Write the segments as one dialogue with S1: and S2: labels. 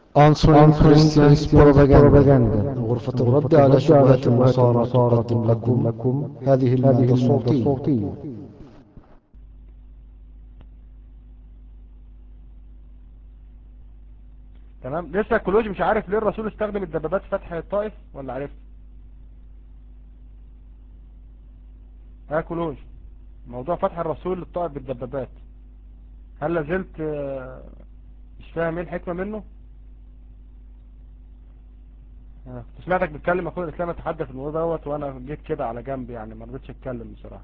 S1: Answering Christians Propaganda غرفة الرد على شبهات النصارى تقدم لكم هذه المادة الصوتية
S2: تمام لسه الكولوجي مش عارف ليه الرسول استخدم الدبابات في فتح الطائف ولا عارف ها كولوج موضوع فتح الرسول للطائف بالدبابات هل لازلت آه، مش فاهم ايه الحكمة منه آه، كنت سمعتك بتكلم اخويا الاسلام اتحدث في الموضوع دوت وانا جيت كده على جنب يعني ما رضيتش اتكلم بصراحة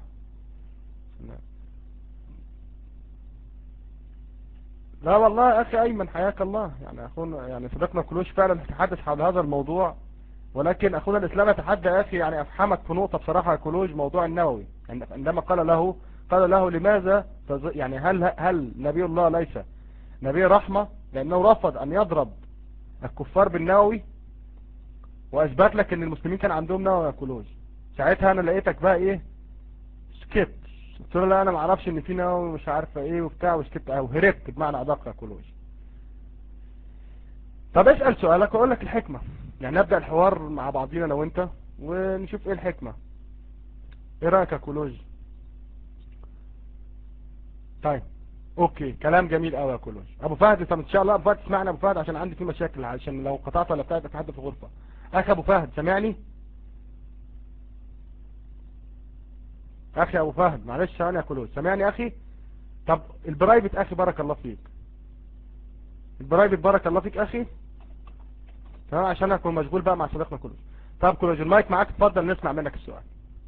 S2: لا والله يا اخي ايمن حياك الله يعني اخونا يعني صديقنا كلوش فعلا يتحدث حول هذا الموضوع ولكن اخونا الاسلام يتحدى يا اخي يعني افهمك في نقطة بصراحة يا كلوج موضوع النووي عندما قال له قال له لماذا تز- يعني هل هل نبي الله ليس نبي رحمة لانه رفض ان يضرب الكفار بالنووي واثبت لك ان المسلمين كان عندهم نووي يا كلوج ساعتها انا لقيتك بقى ايه سكت قلت له لا انا ما اعرفش ان في نووي مش عارفه ايه وبتاع وسكت او هربت بمعنى ادق يا كلوج طب اسال سؤالك واقول لك الحكمه يعني نبدا الحوار مع بعضينا لو انت ونشوف ايه الحكمه ايه رايك يا كلوج طيب اوكي كلام جميل قوي يا كلوج ابو فهد طب ان شاء الله ابو فهد تسمعنا ابو فهد عشان عندي في مشاكل عشان لو قطعت ولا بتاعت حد في الغرفه اخي ابو فهد سامعني اخي ابو فهد معلش ثواني يا كلوج سامعني اخي طب البرايفت اخي بارك الله فيك البرايفت بارك الله فيك اخي تمام عشان اكون مشغول بقى مع صديقنا كلوج طب كلوج المايك معاك اتفضل نسمع منك السؤال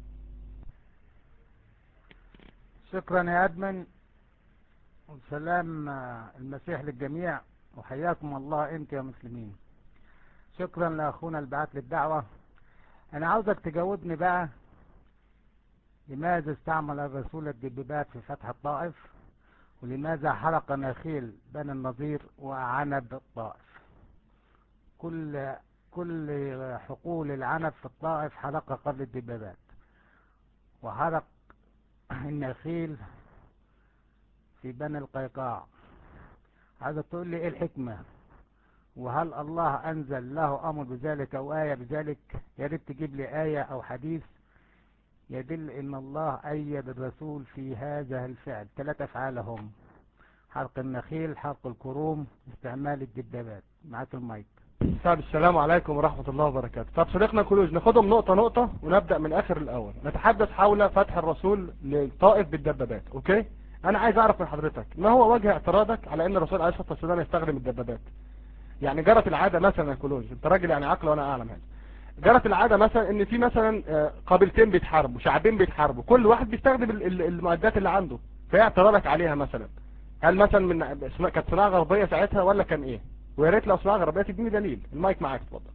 S3: شكرا يا أدمن وسلام المسيح للجميع وحياكم الله انت يا مسلمين شكرا لأخونا اللي بعت لي الدعوة أنا عاوزك تجاوبني بقى لماذا استعمل الرسول الدبابات في فتح الطائف ولماذا حرق نخيل بني النظير وعنب الطائف كل كل حقول العنب في الطائف حرق قبل الدبابات وحرق النخيل في بني القيقاع عايزك تقول لي ايه الحكمة وهل الله انزل له امر بذلك او اية بذلك يا ريت تجيب لي اية او حديث يدل ان الله ايد الرسول في هذا الفعل ثلاث افعال هم حرق النخيل حرق الكروم استعمال الدبابات معاك المايك
S2: طب السلام عليكم ورحمة الله وبركاته طب صديقنا كلوج ناخدهم نقطة نقطة ونبدأ من آخر الأول نتحدث حول فتح الرسول للطائف بالدبابات أوكي أنا عايز أعرف من حضرتك ما هو وجه اعتراضك على أن الرسول عليه الصلاة والسلام يستخدم الدبابات يعني جرت العادة مثلا يا كلوج أنت راجل يعني عقل وأنا أعلم هذا جرت العادة مثلا ان في مثلا آه، قبيلتين بيتحاربوا شعبين بيتحاربوا كل واحد بيستخدم ال- ال- المعدات اللي عنده فايه اعتراضك عليها مثلا هل مثلا من صنا- كانت صناعة غربية ساعتها ولا كان ايه ويا ريت لو صناعة غربية تديني دليل المايك معاك اتفضل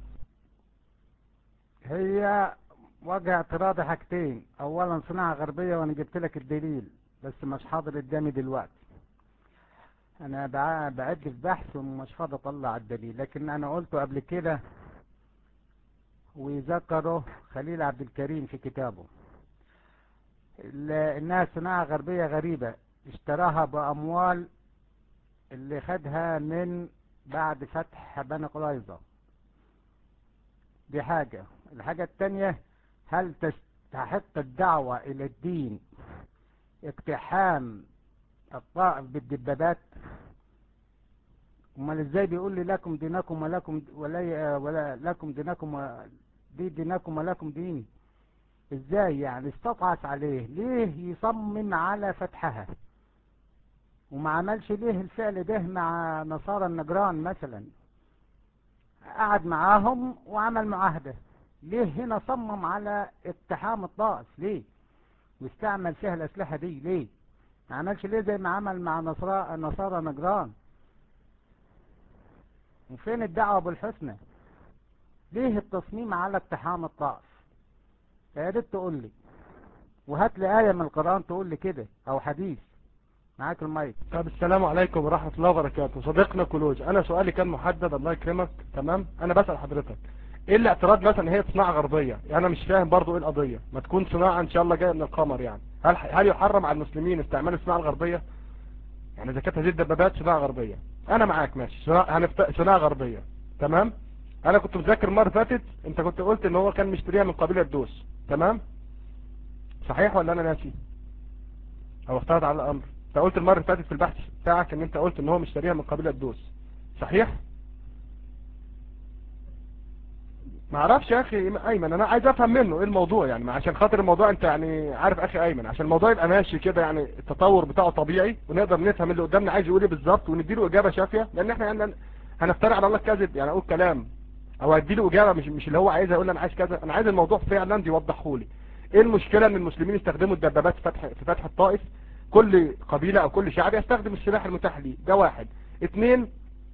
S3: هي وجه اعتراضي حاجتين اولا صناعة غربية وانا جبت لك الدليل بس مش حاضر قدامي دلوقتي انا بع- بعد في بحث ومش فاضي اطلع الدليل لكن انا قلته قبل كده وذكره خليل عبد الكريم في كتابه ال- انها صناعة غربية غريبة اشتراها باموال اللي خدها من بعد فتح بني قريظة دي حاجة الحاجة التانية هل تستحق الدعوة إلى الدين اقتحام الطائف بالدبابات امال ازاي بيقول لي لكم دينكم ولكم ولا, ولا لكم دينكم و- دي دينكم ولكم ديني ازاي يعني استطعت عليه ليه يصمم على فتحها وما عملش ليه الفعل ده مع نصارى النجران مثلا قعد معاهم وعمل معاهدة ليه هنا صمم على اقتحام الطائف ليه واستعمل فيها الأسلحة دي ليه ما عملش ليه زي ما عمل مع نصارى نصارى نجران وفين الدعوة بالحسنى ليه التصميم على اقتحام الطائف يا ريت تقول لي وهات لي آية من القرآن تقول لي كده أو حديث معاك المايك
S2: طب السلام عليكم ورحمة الله وبركاته صديقنا كلوج انا سؤالي كان محدد الله يكرمك تمام انا بسأل حضرتك ايه الاعتراض مثلا هي صناعة غربية يعني انا مش فاهم برضو ايه القضية ما تكون صناعة ان شاء الله جاية من القمر يعني هل هل يحرم على المسلمين استعمال الصناعة الغربية يعني اذا كانت هذه الدبابات صناعة غربية انا معاك ماشي صناعة هنفت... صناعة غربية تمام انا كنت مذاكر المره اللي فاتت انت كنت قلت ان هو كان مشتريها من قبيله دوس تمام صحيح ولا انا ناسي او اختلط على الامر انت قلت المره اللي فاتت في البحث بتاعك ان انت قلت ان هو مشتريها من قبيله دوس صحيح ما اعرفش يا اخي ايمن انا عايز افهم منه ايه الموضوع يعني عشان خاطر الموضوع انت يعني عارف اخي ايمن عشان الموضوع يبقى ماشي كده يعني التطور بتاعه طبيعي ونقدر نفهم اللي قدامنا عايز يقول ايه بالظبط ونديله اجابه شافيه لان احنا يعني هنفترع على الله كذب يعني اقول كلام او اديله اجابه مش مش اللي هو عايزها يقول لي انا عايز كذا انا عايز الموضوع فعلا يوضحه لي ايه المشكله ان المسلمين يستخدموا الدبابات في فتح في فتح الطائف كل قبيله او كل شعب يستخدم السلاح المتاح ليه ده واحد اثنين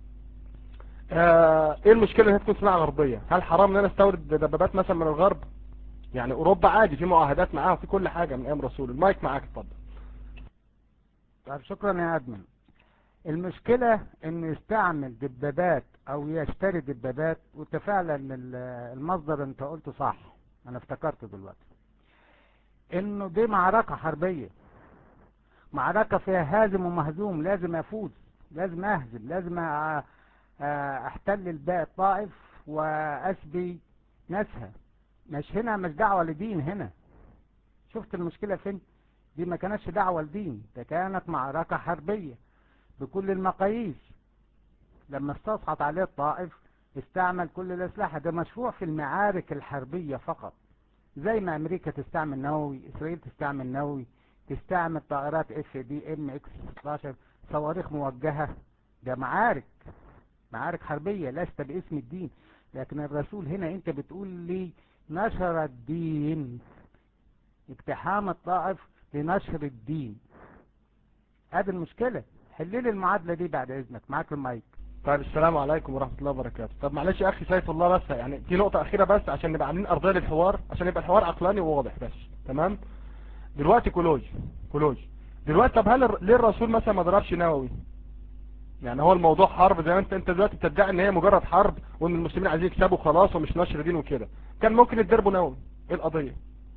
S2: آه ايه المشكله انها تكون صناعه غربيه هل حرام ان انا استورد دبابات مثلا من الغرب يعني اوروبا عادي في معاهدات معاها في كل حاجه من ايام رسول المايك معاك اتفضل
S3: طيب شكرا يا ادمن المشكلة انه يستعمل دبابات او يشتري دبابات وانت فعلا المصدر انت قلته صح انا افتكرته دلوقتي انه دي معركة حربية معركة فيها هازم ومهزوم لازم افوز لازم اهزم لازم احتل الباقي الطائف واسبي ناسها مش هنا مش دعوة لدين هنا شفت المشكلة فين دي ما كانتش دعوة لدين ده كانت معركة حربية بكل المقاييس لما استصحت عليه الطائف استعمل كل الاسلحة ده مشروع في المعارك الحربية فقط زي ما امريكا تستعمل نووي اسرائيل تستعمل نووي تستعمل طائرات اف دي ام اكس 16 صواريخ موجهة ده معارك معارك حربية لست باسم الدين لكن الرسول هنا انت بتقول لي نشر الدين اقتحام الطائف لنشر الدين هذه المشكلة حللي المعادلة دي بعد اذنك معاك المايك
S2: طيب السلام عليكم ورحمة الله وبركاته طب معلش يا اخي سيف الله بس يعني دي نقطة اخيرة بس عشان نبقى عاملين ارضية للحوار عشان يبقى الحوار عقلاني وواضح بس تمام دلوقتي كولوج كولوج دلوقتي طب هل ليه الرسول مثلا ما ضربش نووي يعني هو الموضوع حرب زي ما انت انت دلوقتي بتدعي ان هي مجرد حرب وان المسلمين عايزين يكسبوا خلاص ومش نشر دين وكده كان ممكن يضربوا نووي ايه القضية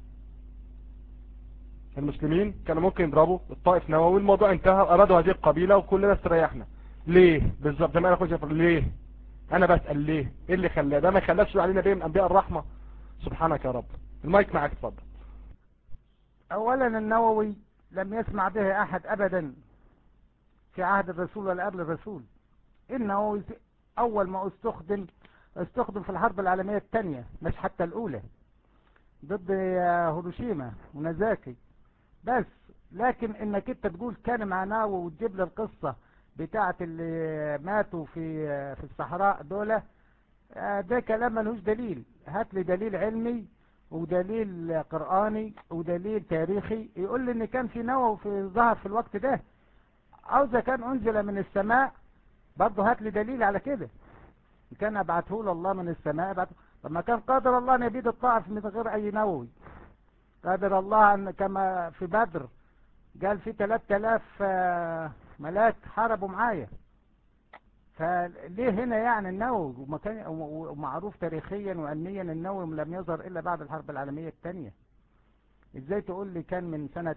S2: المسلمين كانوا ممكن يضربوا الطائف نووي الموضوع انتهى ارادوا هذه القبيلة وكلنا استريحنا ليه بالظبط زي ما انا اخش ليه انا بسأل ليه ايه اللي خلاه ده ما يخلاش علينا بيه من انبياء الرحمة سبحانك يا رب المايك معاك اتفضل
S3: اولا النووي لم يسمع به احد ابدا في عهد الرسول ولا قبل الرسول النووي اول ما استخدم استخدم في الحرب العالمية الثانية مش حتى الاولى ضد هيروشيما ونازاكي بس لكن انك انت تقول كان معناه وتجيب لي القصة بتاعة اللي ماتوا في في الصحراء دول ده كلام ملوش دليل هات لي دليل علمي ودليل قرآني ودليل تاريخي يقول لي ان كان في نووي في ظهر في الوقت ده او اذا كان انزل من السماء برضه هات لي دليل على كده كان ابعته له الله من السماء ابعته طب ما كان قادر الله ان يبيد الطائف من غير اي نووي قادر الله ان كما في بدر قال في 3000 ملاك حاربوا معايا فليه هنا يعني النووي ومكان ومعروف تاريخيا وامنيا النووي لم يظهر الا بعد الحرب العالمية الثانية ازاي تقول لي كان من سنة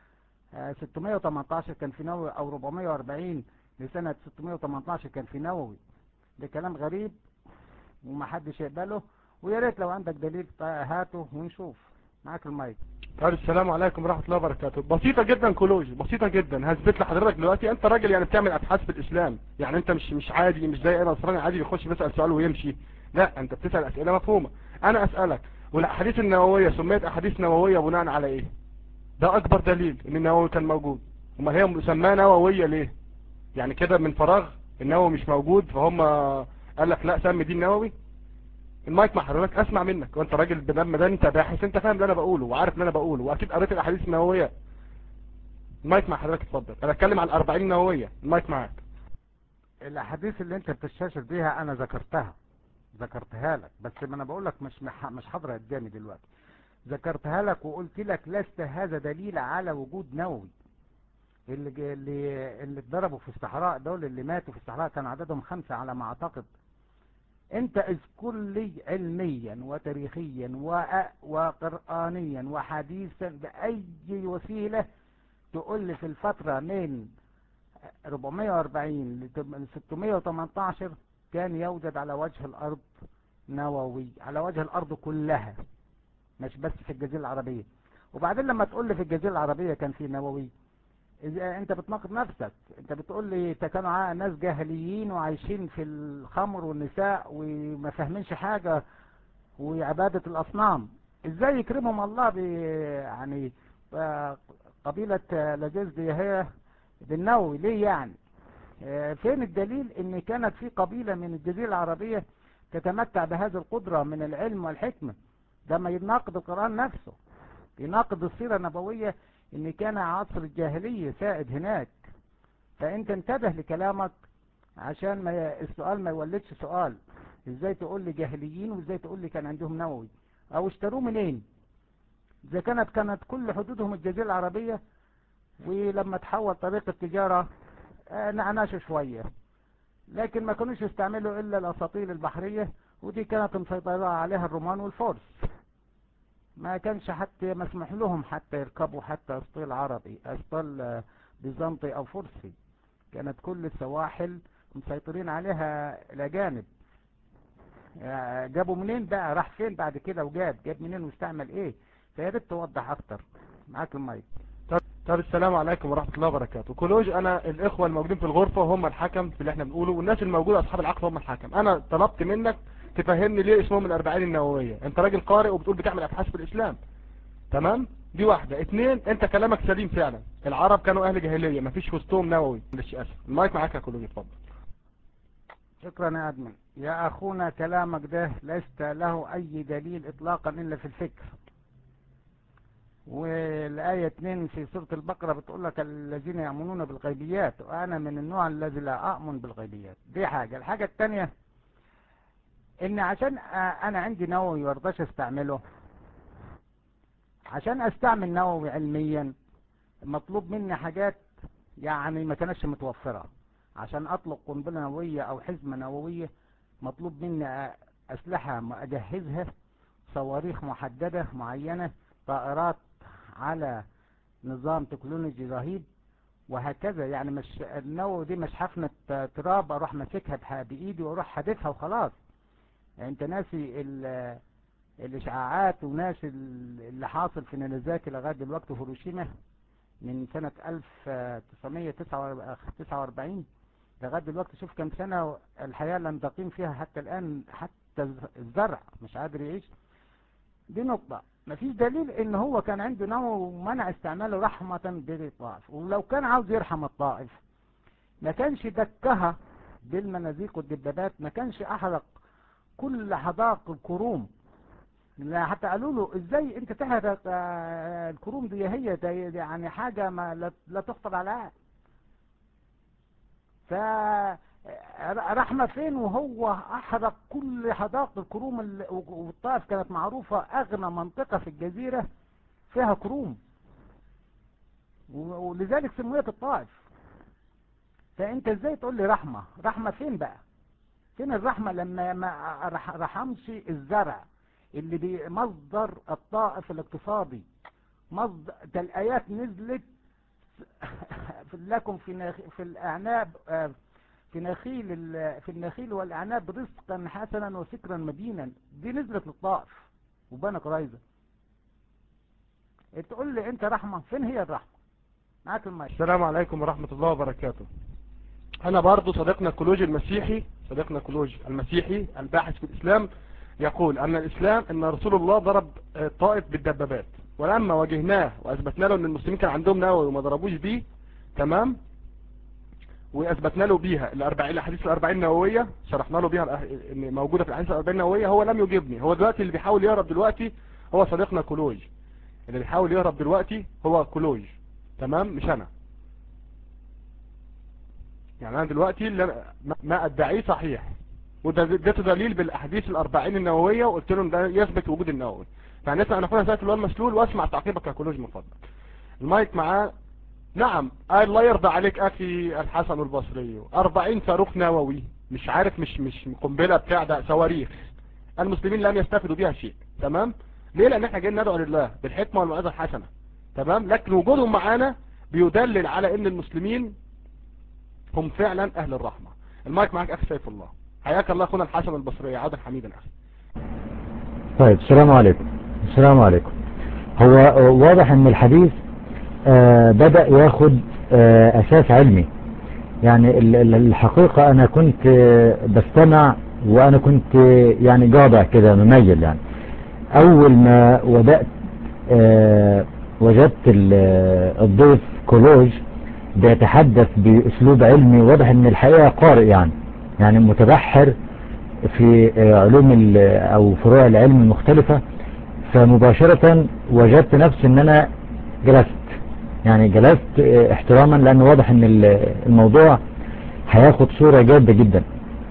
S3: 618 كان في نووي او 440 لسنة 618 كان في نووي ده كلام غريب ومحدش يقبله ويا ريت لو عندك دليل هاته ونشوف معاك المايك
S2: طيب السلام عليكم ورحمة الله وبركاته بسيطة جدا كولوج بسيطة جدا هثبت لحضرتك دلوقتي انت راجل يعني بتعمل ابحاث في الاسلام يعني انت مش مش عادي مش زي اي نصراني عادي بيخش بيسأل سؤال ويمشي لا انت بتسأل اسئلة مفهومة انا اسألك والاحاديث النووية سميت احاديث نووية بناء على ايه ده اكبر دليل ان النووي كان موجود وما هي مسماه نووية ليه يعني كده من فراغ النووي مش موجود فهم قال لك لا سمي دي النووي المايك مع حضرتك اسمع منك وانت راجل بدم ده انت باحث انت فاهم اللي انا بقوله وعارف اللي انا بقوله واكيد قريت الاحاديث النوويه المايك مع حضرتك اتفضل انا اتكلم على ال40 نوويه المايك معاك
S3: الاحاديث اللي انت بتستشهد بيها انا ذكرتها ذكرتها لك بس ما انا بقول لك مش مش حاضره قدامي دلوقتي ذكرتها لك وقلت لك لست هذا دليل على وجود نووي اللي اللي اللي اتضربوا في الصحراء دول اللي ماتوا في الصحراء كان عددهم خمسة على ما اعتقد انت اذكر لي علميا وتاريخيا وقرآنيا وحديثا بأي وسيلة تقول لي في الفترة من 440 ل 618 كان يوجد على وجه الأرض نووي على وجه الأرض كلها مش بس في الجزيرة العربية وبعدين لما تقول لي في الجزيرة العربية كان في نووي إذا انت بتناقض نفسك انت بتقول لي ده كانوا ناس جاهليين وعايشين في الخمر والنساء وما فاهمينش حاجة وعبادة الأصنام ازاي يكرمهم الله ب يعني قبيلة لجيز دي هي بالنووي ليه يعني فين الدليل ان كانت في قبيلة من الجزيرة العربية تتمتع بهذه القدرة من العلم والحكمة ده ما يناقض القرآن نفسه يناقض السيرة النبوية ان كان عصر الجاهلية سائد هناك فانت انتبه لكلامك عشان ما السؤال ما يولدش سؤال ازاي تقول لي جاهليين وازاي تقول لي كان عندهم نووي او اشتروه منين اذا كانت كانت كل حدودهم الجزيرة العربية ولما تحول طريق التجارة نعناش شوية لكن ما كانوش يستعملوا الا الاساطيل البحرية ودي كانت مسيطرة عليها الرومان والفرس ما كانش حتى مسموح لهم حتى يركبوا حتى اسطول عربي اسطول بيزنطي او فرسي كانت كل السواحل مسيطرين عليها الاجانب جابوا منين بقى راح فين بعد كده وجاب جاب منين واستعمل ايه فيا ريت توضح اكتر معاك المايك
S2: طب السلام عليكم ورحمة الله وبركاته كلوج انا الاخوة الموجودين في الغرفة هم الحكم في اللي احنا بنقوله والناس الموجودة اصحاب العقل هم الحكم انا طلبت منك تفهمني ليه اسمهم الاربعين النووية انت راجل قارئ وبتقول بتعمل ابحاث في الاسلام تمام دي واحدة اتنين انت كلامك سليم فعلا العرب كانوا اهل جاهلية مفيش وسطهم نووي معلش اسف المايك معاك يا كلوج اتفضل
S3: شكرا يا ادمن يا اخونا كلامك ده ليس له اي دليل اطلاقا الا في الفكر والآية 2 في سورة البقرة بتقول لك الذين يأمنون بالغيبيات وأنا من النوع الذي لا أؤمن بالغيبيات دي حاجة الحاجة الثانية إن عشان أنا عندي نووي وارضاش استعمله عشان استعمل نووي علميا مطلوب مني حاجات يعني ما كانتش متوفرة عشان أطلق قنبلة نووية أو حزمة نووية مطلوب مني أسلحة أجهزها صواريخ محددة معينة طائرات على نظام تكنولوجي رهيب وهكذا يعني مش النووي دي مش حفنة تراب اروح ماسكها بايدي واروح حادفها وخلاص يعني انت ناسي الاشعاعات وناسي اللي حاصل في نينازاكي لغاية دلوقتي في هيروشيما من سنة 1949 لغاية دلوقتي شوف كم سنة الحياة لم تقيم فيها حتى الآن حتى الزرع مش قادر يعيش دي نقطة مفيش دليل ان هو كان عنده نوى ومنع استعماله رحمة بالطائف ولو كان عاوز يرحم الطائف ما كانش دكها بالمنازيق والدبابات ما كانش احرق كل حدائق الكروم حتى قالوا له ازاي انت تحرق الكروم دي هي دي يعني حاجة ما لا تخطر على عقل ف رحمة فين وهو احرق كل حدائق الكروم والطائف كانت معروفة اغنى منطقة في الجزيرة فيها كروم ولذلك سميت الطائف فانت ازاي تقول لي رحمة رحمة فين بقى فين الرحمة لما ما رحمش الزرع اللي بمصدر الطائف الاقتصادي مصدر ده الايات نزلت لكم في في الاعناب في نخيل في النخيل والأعناب رزقا حسنا وسكرا مدينا دي نزلت للطائف وبنى قريظة تقول لي انت رحمة فين هي الرحمة معاك المايك
S2: السلام عليكم ورحمة الله وبركاته انا برضو صديقنا كلوجي المسيحي صديقنا كلوجي المسيحي الباحث في الاسلام يقول ان الاسلام ان رسول الله ضرب الطائف بالدبابات ولما واجهناه واثبتنا له ان المسلمين كان عندهم نووي وما ضربوش بيه تمام واثبتنا له بيها الاربعين الاحاديث الاربعين النوويه شرحنا له بيها ان موجوده في الاحاديث الاربعين النوويه هو لم يجيبني هو دلوقتي اللي بيحاول يهرب دلوقتي هو صديقنا كلوج اللي بيحاول يهرب دلوقتي هو كلوج تمام مش انا يعني انا دلوقتي اللي ما ادعيه صحيح وده ده دليل بالاحاديث الاربعين النوويه وقلت لهم ده يثبت وجود النووي فهنسمع انا اخونا سيد الوال مسلول واسمع تعقيبك يا كلوج من فضلك المايك معاه نعم الله يرضى عليك اخي الحسن البصري 40 صاروخ نووي مش عارف مش مش قنبله بتاع ده صواريخ المسلمين لم يستفيدوا بيها شيء تمام ليه لان احنا جايين ندعو لله بالحكمه والموعظه الحسنه تمام لكن وجودهم معانا بيدلل على ان المسلمين هم فعلا اهل الرحمة المايك معك اخي سيف الله حياك الله اخونا الحسن البصري عودا حميدا اخي
S4: طيب السلام عليكم السلام عليكم هو واضح ان الحديث آه بدأ ياخد آه اساس علمي يعني الحقيقة انا كنت آه بستمع وانا كنت يعني جاضع كده مميل يعني اول ما بدأت وجدت الضيف كولوج بيتحدث باسلوب علمي واضح ان الحقيقة قارئ يعني يعني متبحر في علوم او فروع العلم المختلفة فمباشرة وجدت نفسي ان انا جلست يعني جلست احتراما لان واضح ان الموضوع هياخد صورة جادة جدا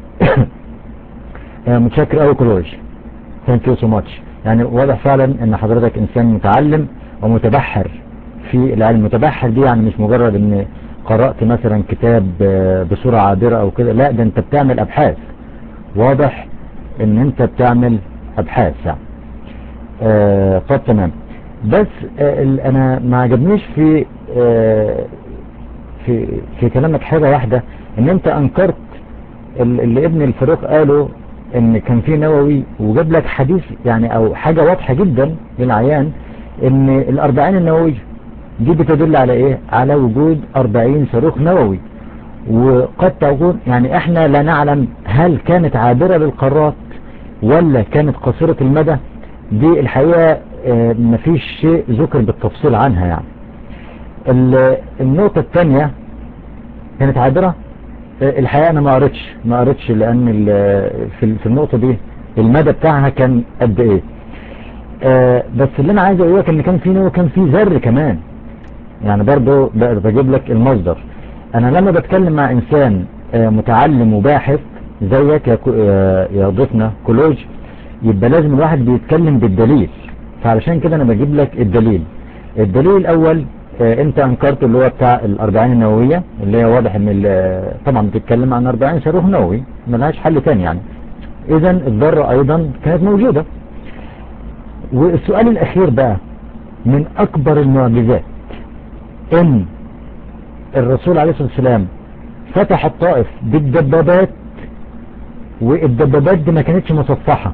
S4: متشكر قوي كلوج ثانك يو سو ماتش يعني واضح فعلا ان حضرتك انسان متعلم ومتبحر في العلم متبحر دي يعني مش مجرد ان قرأت مثلا كتاب بصورة عابرة او كده لا ده انت بتعمل ابحاث واضح ان انت بتعمل ابحاث يعني آه طب تمام بس آه انا ما عجبنيش في آه في في كلامك حاجة واحدة ان انت انكرت اللي ابن الفاروق قاله ان كان في نووي وجاب لك حديث يعني او حاجة واضحة جدا للعيان ان الاربعين النووية دي بتدل على ايه على وجود اربعين صاروخ نووي وقد تكون يعني احنا لا نعلم هل كانت عابرة للقارات ولا كانت قصيرة المدى دي الحقيقة اه مفيش شيء ذكر بالتفصيل عنها يعني النقطة الثانية كانت عابرة اه الحقيقة انا ما قريتش ما قريتش لان في, في النقطة دي المدى بتاعها كان قد ايه اه بس اللي انا عايز اقولك ان كان في نوع كان في ذر كمان يعني برضو بجيب لك المصدر انا لما بتكلم مع انسان متعلم وباحث زيك يا ضيفنا كولوج يبقى لازم الواحد بيتكلم بالدليل فعلشان كده انا بجيب لك الدليل الدليل الاول انت انكرت اللي هو بتاع الاربعين النووية اللي هي واضح ان طبعا بتتكلم عن اربعين صاروخ نووي ملهاش حل تاني يعني اذا الذرة ايضا كانت موجودة والسؤال الاخير بقى من اكبر المعجزات ان الرسول عليه الصلاة والسلام فتح الطائف بالدبابات والدبابات دي ما كانتش مصفحة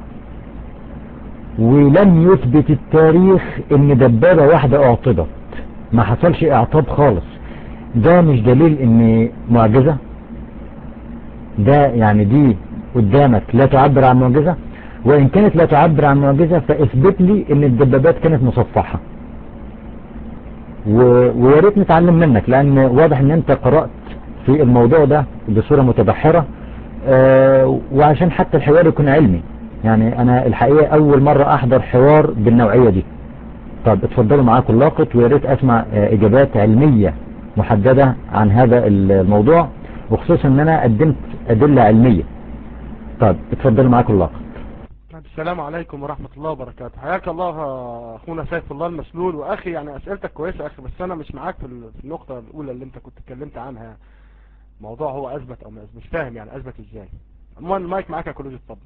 S4: ولم يثبت التاريخ ان دبابة واحدة اعطبت ما حصلش اعطاب خالص ده مش دليل ان معجزة ده يعني دي قدامك لا تعبر عن معجزة وان كانت لا تعبر عن معجزة فاثبت لي ان الدبابات كانت مصفحة ويا ريت نتعلم منك لان واضح ان انت قرأت في الموضوع ده بصورة متبحرة اه وعشان حتى الحوار يكون علمي يعني انا الحقيقة اول مرة احضر حوار بالنوعية دي طب اتفضلوا معاكم اللاقط ويا ريت اسمع اه اجابات علمية محددة عن هذا الموضوع وخصوصا ان انا قدمت ادلة علمية طب اتفضلوا معاكم اللاقط
S2: السلام عليكم ورحمة الله وبركاته حياك الله اخونا سيف الله المسلول واخي يعني اسئلتك كويسة اخي بس انا مش معاك في النقطة الاولى اللي انت كنت اتكلمت عنها موضوع هو اثبت او مش فاهم يعني اثبت ازاي عموما المايك معاك يا كولوج اتفضل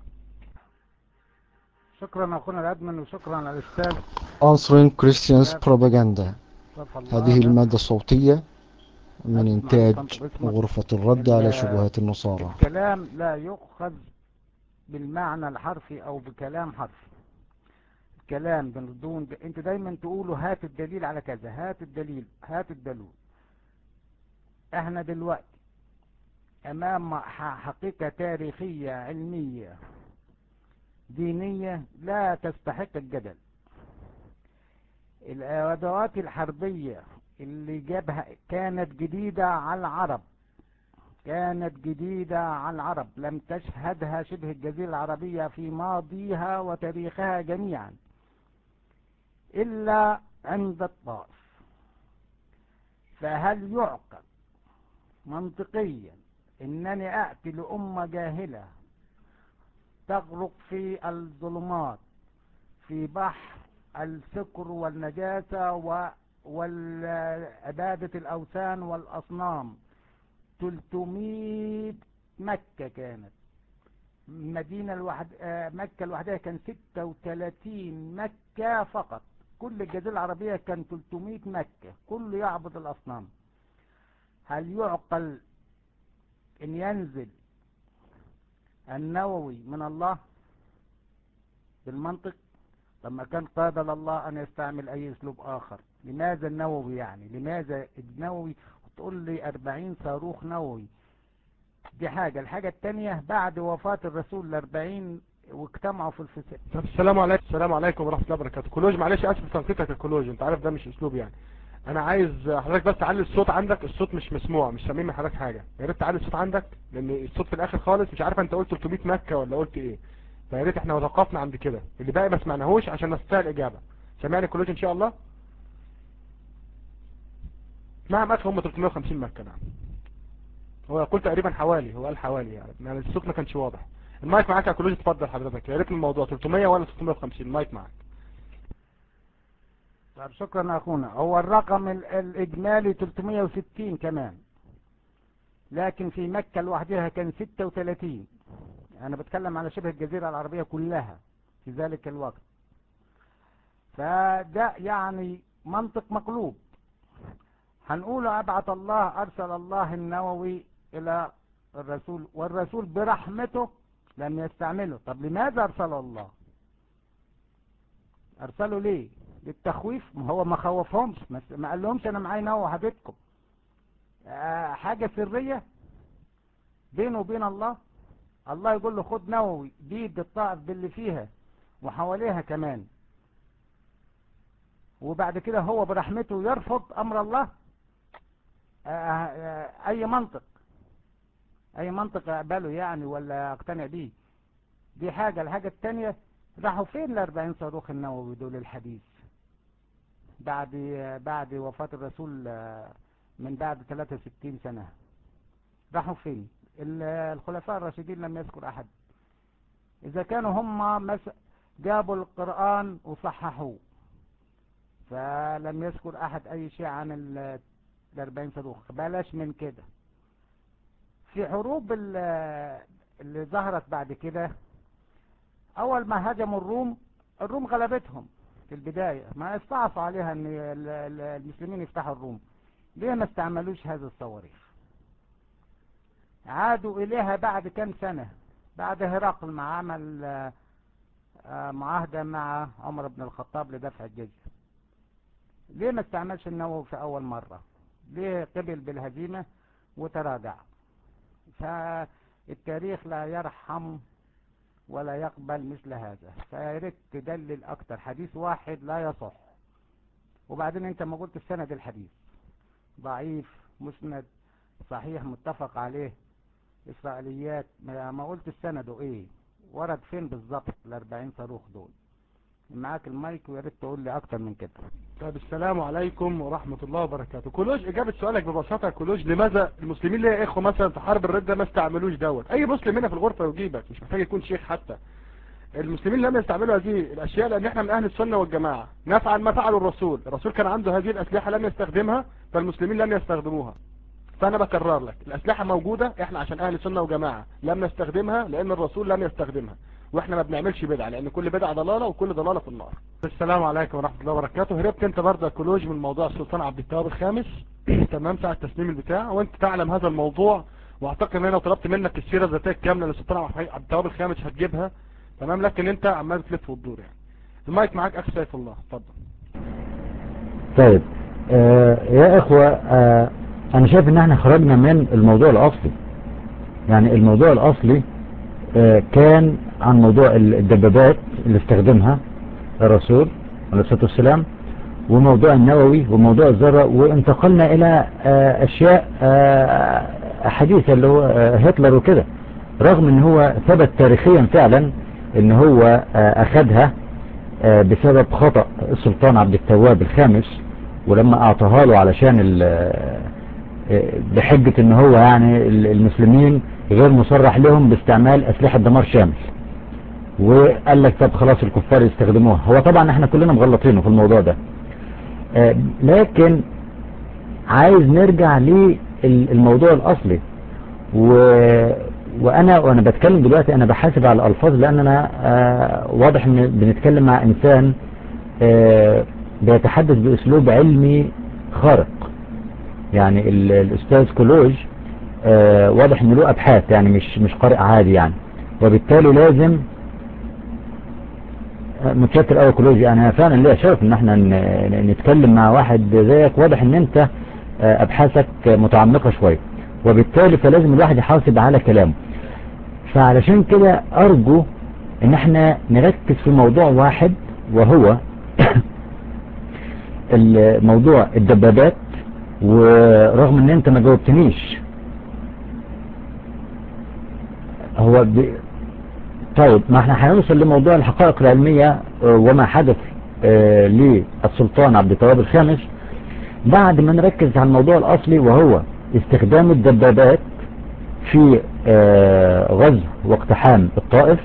S3: شكرا اخونا الادمن وشكرا على الاستاذ
S1: Answering Christians Propaganda هذه المادة الصوتية من انتاج غرفة الرد على شبهات النصارى
S3: الكلام لا يؤخذ بالمعنى الحرفي او بكلام حرفي الكلام بدون انت دايما تقولوا هات الدليل على كذا هات الدليل هات الدليل احنا دلوقتي امام حقيقة تاريخية علمية دينية لا تستحق الجدل الادوات الحربية اللي جابها كانت جديدة على العرب كانت جديدة على العرب لم تشهدها شبه الجزيرة العربية في ماضيها وتاريخها جميعا إلا عند الطائف فهل يعقل منطقيا انني اتي لامة جاهلة تغرق في الظلمات في بحر السكر والنجاسة والعبادة الاوثان والاصنام 300 مكة كانت مدينة الوحد مكة لوحدها كان 36 مكة فقط كل الجزيرة العربية كان 300 مكة كله يعبد الأصنام هل يعقل ان ينزل النووي من الله بالمنطق لما كان قابل الله ان يستعمل اي اسلوب اخر لماذا النووي يعني لماذا النووي تقول لي 40 صاروخ نووي دي حاجة الحاجة التانية بعد وفاة الرسول الأربعين واجتمعوا في الفساد
S2: طب السلام عليكم السلام عليكم ورحمة الله وبركاته كولوج معلش اسف تنقيتك الكولوج انت عارف ده مش اسلوب يعني انا عايز حضرتك بس تعلي الصوت عندك الصوت مش مسموع مش سامعين من حضرتك حاجة يا ريت تعلي الصوت عندك لان الصوت في الاخر خالص مش عارف انت قلت 300 مكة ولا قلت ايه فيا ريت احنا وقفنا عند كده اللي باقي ما سمعناهوش عشان نستطيع الاجابة سامعني كولوج ان شاء الله نعم اخي هم 350 مكة نعم هو يقول تقريبا حوالي هو قال حوالي يعني يعني الصوت ما كانش واضح المايك معاك يا كولوج اتفضل حضرتك يا ريت الموضوع 300 ولا 350 المايك معاك
S3: طب شكرا اخونا هو الرقم ال- الاجمالي 360 كمان لكن في مكة لوحدها كان 36 انا بتكلم على شبه الجزيرة العربية كلها في ذلك الوقت فده يعني منطق مقلوب هنقول أبعث الله أرسل الله النووي إلى الرسول والرسول برحمته لم يستعمله طب لماذا أرسل الله أرسله ليه للتخويف ما هو ما خوفهمش ما س- ما قال لهمش أنا معايا نووي هبتكم آه، حاجة سرية بينه وبين الله الله يقول له خد نووي بيد الطائف باللي فيها وحواليها كمان وبعد كده هو برحمته يرفض أمر الله آه، آه، اي منطق اي منطق اقبله يعني ولا اقتنع بيه دي حاجة الحاجة التانية راحوا فين الاربعين صاروخ النووي دول الحديث بعد بعد وفاة الرسول آه، من بعد 63 سنة راحوا فين ال- الخلفاء الراشدين لم يذكر احد اذا كانوا هم مس... جابوا القرآن وصححوه فلم يذكر احد اي شيء عن ال ال 40 صاروخ بلاش من كده في حروب ال- اللي ظهرت بعد كده اول ما هجموا الروم الروم غلبتهم في البداية ما استعصوا عليها ان ال- ال- المسلمين يفتحوا الروم ليه ما استعملوش هذا الصواريخ عادوا اليها بعد كام سنة بعد هرقل ما عمل آه، آه، معاهدة مع عمر بن الخطاب لدفع الجزية ليه ما استعملش النووي في اول مرة ليه قبل بالهزيمة وتراجع فالتاريخ لا يرحم ولا يقبل مثل هذا فياريت تدلل اكتر حديث واحد لا يصح وبعدين انت ما قلت السند الحديث ضعيف مسند صحيح متفق عليه اسرائيليات ما ما قلت السند ايه ورد فين بالظبط الاربعين صاروخ دول معاك المايك ويا ريت تقول لي اكتر من كده
S2: طيب السلام عليكم ورحمة الله وبركاته كولوج اجابة سؤالك ببساطة يا كولوج لماذا المسلمين ليه اخوة مثلا في حرب الردة ما استعملوش دوت اي مسلم هنا في الغرفة يجيبك مش محتاج يكون شيخ حتى المسلمين لم يستعملوا هذه الاشياء لان احنا من اهل السنة والجماعة نفعل ما فعله الرسول الرسول كان عنده هذه الاسلحة لم يستخدمها فالمسلمين لم يستخدموها فانا بكرر لك الاسلحة موجودة احنا عشان اهل السنة وجماعة لم نستخدمها لان الرسول لم يستخدمها واحنا ما بنعملش بدعة لان كل بدعة ضلالة وكل ضلالة في النار السلام عليكم ورحمة الله وبركاته هربت انت برضه يا كولوج من موضوع السلطان عبد التواب الخامس تمام ساعة تسليم البتاع وانت تعلم هذا الموضوع واعتقد ان انا لو طلبت منك السيرة الذاتية الكاملة للسلطان عبد التواب الخامس هتجيبها تمام لكن انت عمال تلف وتدور يعني المايك معاك اخ سيف الله اتفضل
S4: طيب آه يا اخوة آه انا شايف ان احنا خرجنا من الموضوع الاصلي يعني الموضوع الاصلي آه كان عن موضوع الدبابات اللي استخدمها الرسول عليه الصلاة والسلام وموضوع النووي وموضوع الذرة وانتقلنا الى آه اشياء آه حديثة اللي هو آه هتلر وكده رغم ان هو ثبت تاريخيا فعلا ان هو آه اخدها آه بسبب خطأ السلطان عبد التواب الخامس ولما اعطاها له علشان بحجة ان هو يعني المسلمين غير مصرح لهم باستعمال اسلحة دمار شامل وقال لك طب خلاص الكفار يستخدموها هو طبعا احنا كلنا مغلطينه في الموضوع ده آه لكن عايز نرجع للموضوع الاصلي و وانا وانا بتكلم دلوقتي انا بحاسب على الالفاظ لان انا آه واضح ان بنتكلم مع انسان آه بيتحدث باسلوب علمي خارق يعني الاستاذ كولوج آه واضح ان له ابحاث يعني مش مش قارئ عادي يعني وبالتالي لازم آه، متشكر قوي كولوجي انا فعلا ليا شرف ان احنا ن- نتكلم مع واحد زيك واضح ان انت آه، ابحاثك متعمقة شوية وبالتالي فلازم الواحد يحاسب على كلامه فعلشان كده ارجو ان احنا نركز في موضوع واحد وهو الموضوع الدبابات ورغم ان انت ما جاوبتنيش هو ب... طيب ما احنا هنوصل لموضوع الحقائق العلمية آه، وما حدث آه، للسلطان عبد التواب الخامس بعد ما نركز على الموضوع الاصلي وهو استخدام الدبابات في آه، غزو واقتحام الطائف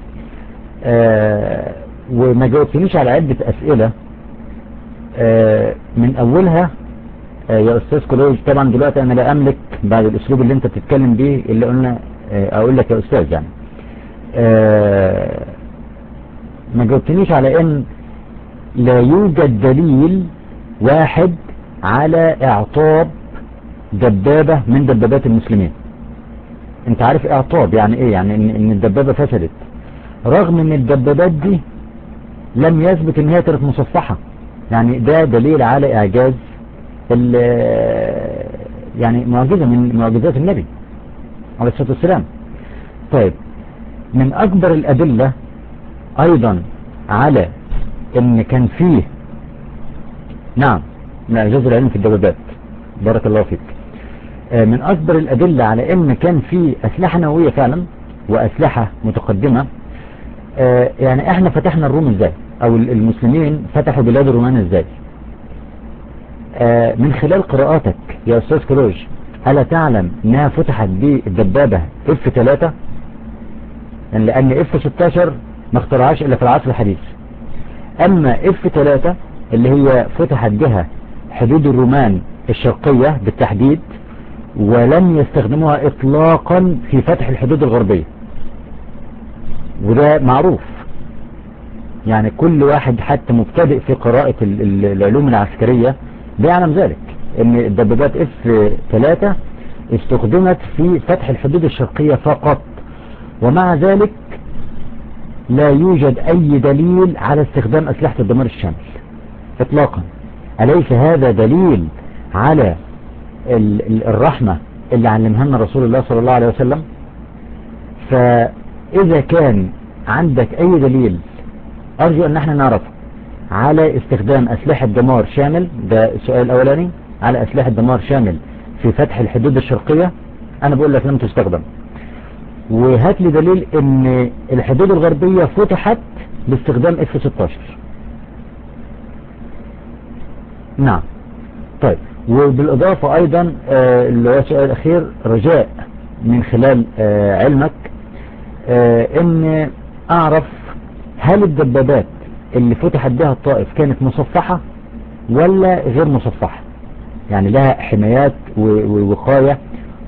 S4: آه، وما جاوبتنيش على عدة اسئلة آه، من اولها آه، يا استاذ كولوج طبعا دلوقتي انا لا املك بعد الاسلوب اللي انت بتتكلم بيه اللي قلنا آه، اقول لك يا استاذ يعني آه، ما جاوبتنيش على ان لا يوجد دليل واحد على اعطاب دبابة من دبابات المسلمين انت عارف اعطاب يعني ايه يعني ان, إن الدبابة فسدت رغم ان الدبابات دي لم يثبت ان هي كانت مصفحة يعني ده دليل على اعجاز ال- يعني معجزة من معجزات النبي عليه الصلاة والسلام طيب من اكبر الادلة ايضا على ان كان فيه نعم من اعجاز العلم في الدبابات بارك الله فيك آه، من اكبر الادلة على ان كان في اسلحة نووية فعلا واسلحة متقدمة آه، يعني احنا فتحنا الروم ازاي او المسلمين فتحوا بلاد الرومان ازاي آه، من خلال قراءاتك يا استاذ كروج ألا تعلم انها فتحت بالدبابة اف 3 لان اف 16 ما اخترعهاش الا في العصر الحديث اما اف 3 اللي هي فتحت بها حدود الرومان الشرقية بالتحديد ولم يستخدموها اطلاقا في فتح الحدود الغربية وده معروف يعني كل واحد حتى مبتدئ في قراءة ال- ال- العلوم العسكرية بيعلم ذلك ان الدبابات اف 3 استخدمت في فتح الحدود الشرقية فقط ومع ذلك لا يوجد اي دليل على استخدام اسلحة الدمار الشامل اطلاقا اليس هذا دليل على ال- ال- الرحمة اللي علمها لنا رسول الله صلى الله عليه وسلم فاذا كان عندك اي دليل ارجو ان احنا نعرف على استخدام اسلحة دمار شامل ده السؤال الاولاني على اسلحة دمار شامل في فتح الحدود الشرقية انا بقول لك لم تستخدم وهات لي دليل ان الحدود الغربية فتحت باستخدام اف 16 نعم طيب وبالاضافة ايضا آه، اللي هو السؤال الاخير رجاء من خلال آه، علمك آه، ان اعرف هل الدبابات اللي فتحت بها الطائف كانت مصفحة ولا غير مصفحة يعني لها حمايات و- ووقاية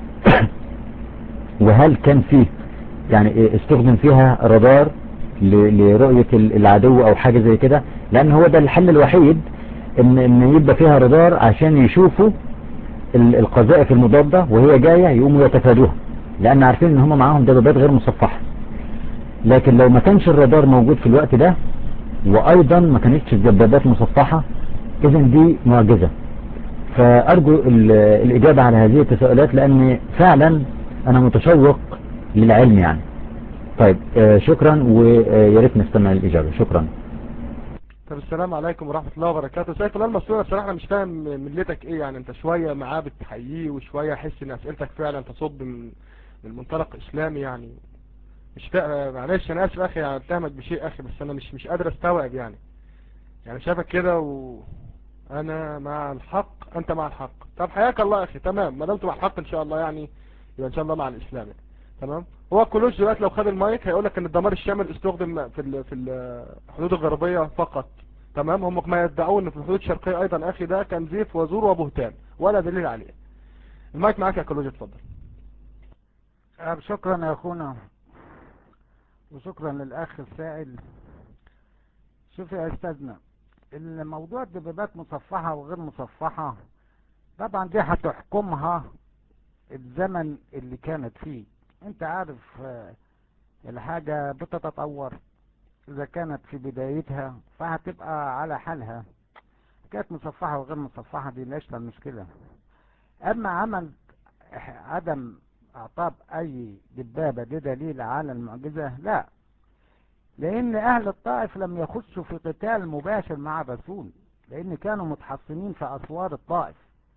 S4: وهل كان فيه يعني استخدم فيها رادار ل- لرؤية ال- العدو او حاجة زي كده لان هو ده الحل الوحيد ان, إن يبقى فيها رادار عشان يشوفوا ال- القذائف المضادة وهي جاية يقوموا يتفادوها لان عارفين ان هم معاهم دبابات غير مصفحة لكن لو ما كانش الرادار موجود في الوقت ده وايضا ما كانتش الدبابات مصفحة اذا دي معجزة فارجو ال- الاجابة على هذه التساؤلات لان فعلا انا متشوق للعلم يعني طيب آه، شكرا ويا ريت نستمع الاجابة شكرا
S2: طب السلام عليكم ورحمة الله وبركاته سيف الله المسؤول بصراحة أنا مش فاهم ملتك ايه يعني انت شوية معاه بتحييه وشوية احس ان اسئلتك فعلا تصب من من منطلق اسلامي يعني مش فا... معلش انا اسف اخي يعني اتهمك بشيء اخي بس انا مش مش قادر استوعب يعني يعني شافك كده و انا مع الحق انت مع الحق طب حياك الله اخي تمام ما دمت مع الحق ان شاء الله يعني يبقى ان شاء الله مع الاسلام يعني. تمام هو كلوش دلوقتي لو خد المايك هيقول لك ان الدمار الشامل استخدم في ال... في الحدود الغربية فقط تمام هم ما يدعون ان في الحدود الشرقية ايضا اخي ده كان زيف وزور وبهتان ولا دليل عليه المايك معاك يا كلوج اتفضل
S3: آه، شكرا يا اخونا وشكرا للاخ السائل شوف يا استاذنا الموضوع الدبابات مصفحة وغير مصفحة طبعا دي هتحكمها الزمن اللي كانت فيه انت عارف آه، الحاجة بتتطور اذا كانت في بدايتها فهتبقى على حالها كانت مصفحة وغير مصفحة دي ليش المشكلة اما عمل عدم اعطاب اي دبابة دي دليل على المعجزة لا لان اهل الطائف لم يخشوا في قتال مباشر مع الرسول لان كانوا متحصنين في اسوار الطائف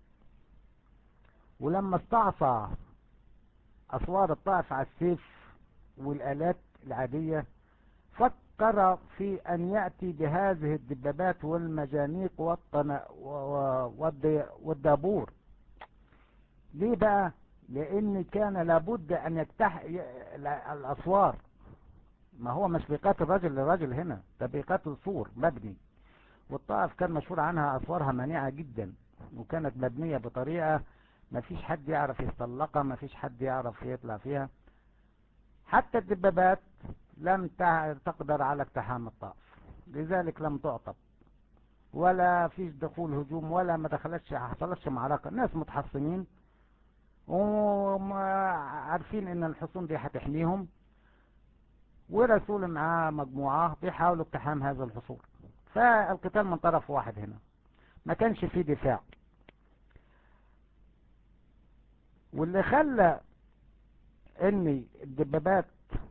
S3: ولما استعصى اسوار الطائف على السيف والالات العادية فكر في ان يأتي بهذه الدبابات والمجانيق والطن... والد... والدابور ليه بقى لان كان لابد ان يكتح الاسوار ما هو مش بيقاتل راجل لراجل هنا ده بيقاتل سور مبني والطائف كان مشهور عنها اسوارها منيعة جدا وكانت مبنية بطريقة ما فيش حد يعرف يستلقها ما فيش حد يعرف يطلع فيها حتى الدبابات لم تقدر على اقتحام الطائف لذلك لم تعطب ولا فيش دخول هجوم ولا ما دخلتش حصلتش معركة ناس متحصنين وعارفين ان الحصون دي هتحميهم ورسول معاه مجموعة بيحاولوا اقتحام هذا الحصول فالقتال من طرف واحد هنا ما كانش فيه دفاع واللي خلى ان الدبابات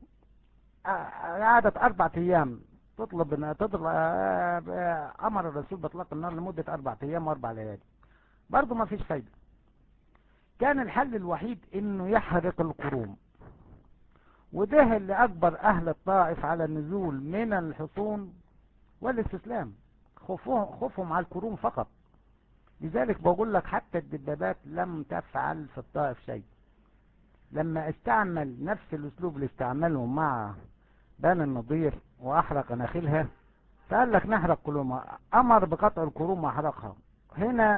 S3: قعدت اربع ايام تطلب ان تطلب امر الرسول باطلاق النار لمدة اربع ايام واربع ليالي برضه ما فيش فايدة كان الحل الوحيد انه يحرق القروم وده اللي اجبر اهل الطائف على النزول من الحصون والاستسلام خوفهم, خوفهم على الكروم فقط لذلك بقول لك حتى الدبابات لم تفعل في الطائف شيء لما استعمل نفس الاسلوب اللي استعمله مع بني النضير واحرق ناخلها فقال لك نحرق كرومها امر بقطع الكروم واحرقها هنا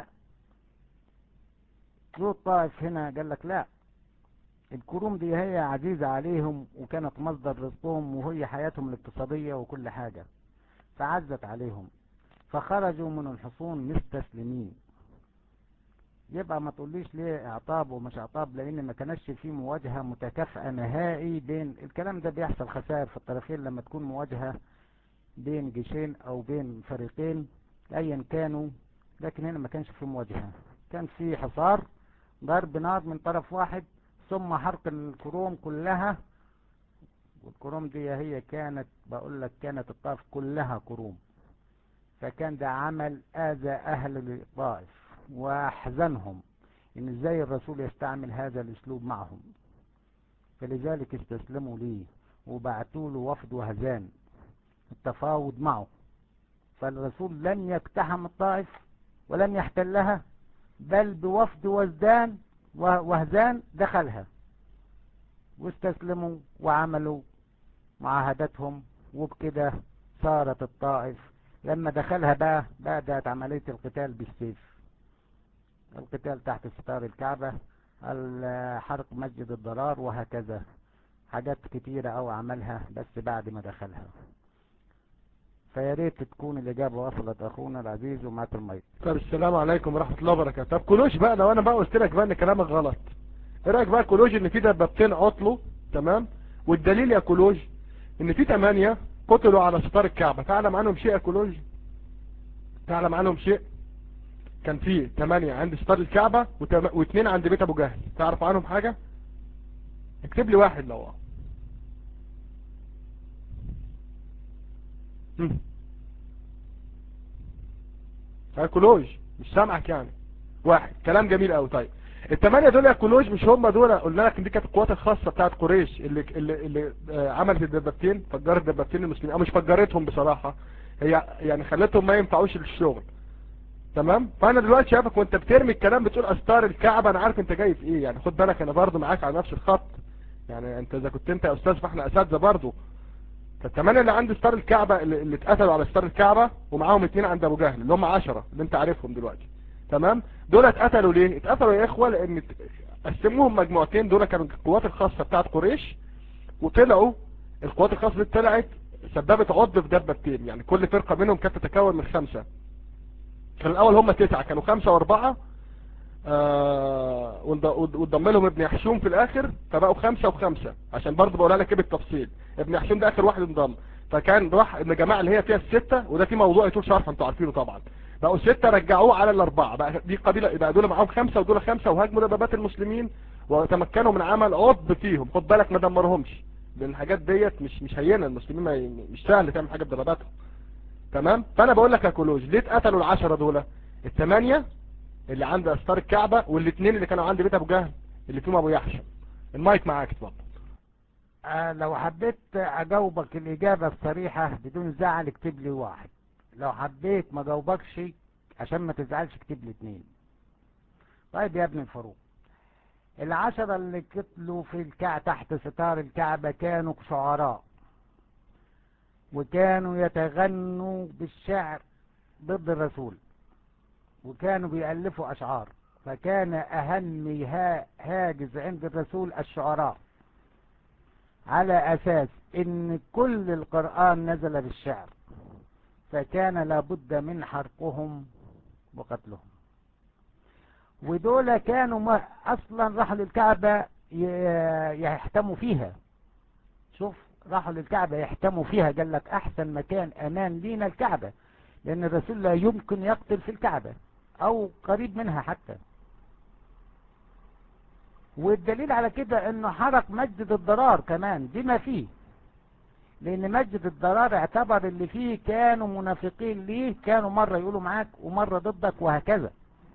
S3: ذو الطائف هنا قال لك لا الكروم دي هي عزيزة عليهم وكانت مصدر رزقهم وهي حياتهم الاقتصادية وكل حاجة فعزت عليهم فخرجوا من الحصون مستسلمين يبقى ما تقوليش ليه اعطاب ومش اعطاب لان ما كانش في مواجهة متكافئة نهائي بين الكلام ده بيحصل خسائر في الطرفين لما تكون مواجهة بين جيشين او بين فريقين ايا كانوا لكن هنا ما كانش في مواجهة كان في حصار ضرب نار من طرف واحد ثم حرق الكروم كلها والكروم دي هي كانت بقول لك كانت الطائف كلها كروم فكان ده عمل اذى اهل الطائف واحزنهم ان ازاي الرسول يستعمل هذا الاسلوب معهم فلذلك استسلموا ليه وبعتوا له وفد وهزان التفاوض معه فالرسول لن يقتحم الطائف ولن يحتلها بل بوفد وزدان وهزان دخلها واستسلموا وعملوا معاهدتهم وبكده صارت الطائف لما دخلها بقى بدأت عملية القتال بالسيف القتال تحت ستار الكعبة حرق مسجد الضرار وهكذا حاجات كتيرة او عملها بس بعد ما دخلها فياريت تكون الإجابة وصلت أخونا العزيز ومعك الميت
S2: طب السلام عليكم ورحمة الله وبركاته طب كلوش بقى لو أنا بقى قلت لك بقى إن كلامك غلط إيه رأيك بقى كلوش إن في دبابتين عطلوا تمام والدليل يا كلوج إن في ثمانية قتلوا على ستار الكعبة تعلم عنهم شيء يا كلوج تعلم عنهم شيء كان في ثمانية عند ستار الكعبة واثنين عند بيت أبو جهل تعرف عنهم حاجة اكتب لي واحد لو كلوج مش سامعك يعني واحد كلام جميل قوي طيب الثمانية دول يا كلوج مش هم دول قلنا لك ان دي كانت القوات الخاصة بتاعت قريش اللي اللي, اللي عملت الدبابتين فجرت دبابتين المسلمين او مش فجرتهم بصراحة هي يعني خلتهم ما ينفعوش للشغل تمام فانا دلوقتي شايفك وانت بترمي الكلام بتقول استار الكعبة انا عارف انت جاي في ايه يعني خد بالك انا برضو معاك على نفس الخط يعني انت اذا كنت انت يا استاذ فاحنا اساتذه برضو فالثمانية اللي عند ستار الكعبة اللي, اللي اتقتلوا على ستار الكعبة ومعاهم اتنين عند ابو جهل اللي هم عشرة اللي انت عارفهم دلوقتي تمام دول اتقتلوا ليه اتقتلوا يا اخوة لان قسموهم مجموعتين دول كانوا القوات الخاصة بتاعت قريش وطلعوا القوات الخاصة دي طلعت سببت عض في دبابتين يعني كل فرقة منهم كانت تتكون من خمسة كان الاول هم تسعة كانوا خمسة واربعة آه وانضم لهم ابن يحشوم في الاخر فبقوا خمسة وخمسة عشان برضه بقولها لك ايه بالتفصيل ابن يحشوم ده اخر واحد انضم فكان راح الجماعة اللي هي فيها الستة وده في موضوع يطول شرح انتوا عارفينه طبعا بقوا ستة رجعوه على الاربعة بقى دي قبيلة يبقى دول معاهم خمسة ودول خمسة وهاجموا دبابات المسلمين وتمكنوا من عمل عضب فيهم خد بالك ما دمرهمش لان الحاجات ديت مش مش هينة المسلمين ما مش سهل تعمل حاجة بدباباتهم تمام فانا بقول لك يا كولوج ليه اتقتلوا العشرة دول الثمانية اللي عند استار الكعبة والاثنين اللي كانوا عند بيت ابو جهل اللي فيهم ابو يحشى المايك معاك اتفضل
S3: آه لو حبيت اجاوبك الاجابة الصريحة بدون زعل اكتب لي واحد لو حبيت ما جاوبكش عشان ما تزعلش اكتب لي اتنين طيب يا ابن الفاروق العشرة اللي قتلوا في الكعبة تحت ستار الكعبة كانوا شعراء وكانوا يتغنوا بالشعر ضد الرسول وكانوا بيألفوا أشعار فكان أهم هاجز عند الرسول الشعراء على أساس إن كل القرآن نزل بالشعر فكان لابد من حرقهم وقتلهم ودول كانوا ما أصلا راحوا للكعبة يحتموا فيها شوف راحوا للكعبة يحتموا فيها قال لك أحسن مكان أمان لينا الكعبة لأن الرسول لا يمكن يقتل في الكعبة أو قريب منها حتى والدليل على كده انه حرق مسجد الضرار كمان بما فيه لان مسجد الضرار اعتبر اللي فيه كانوا منافقين ليه كانوا مرة يقولوا معاك ومرة ضدك وهكذا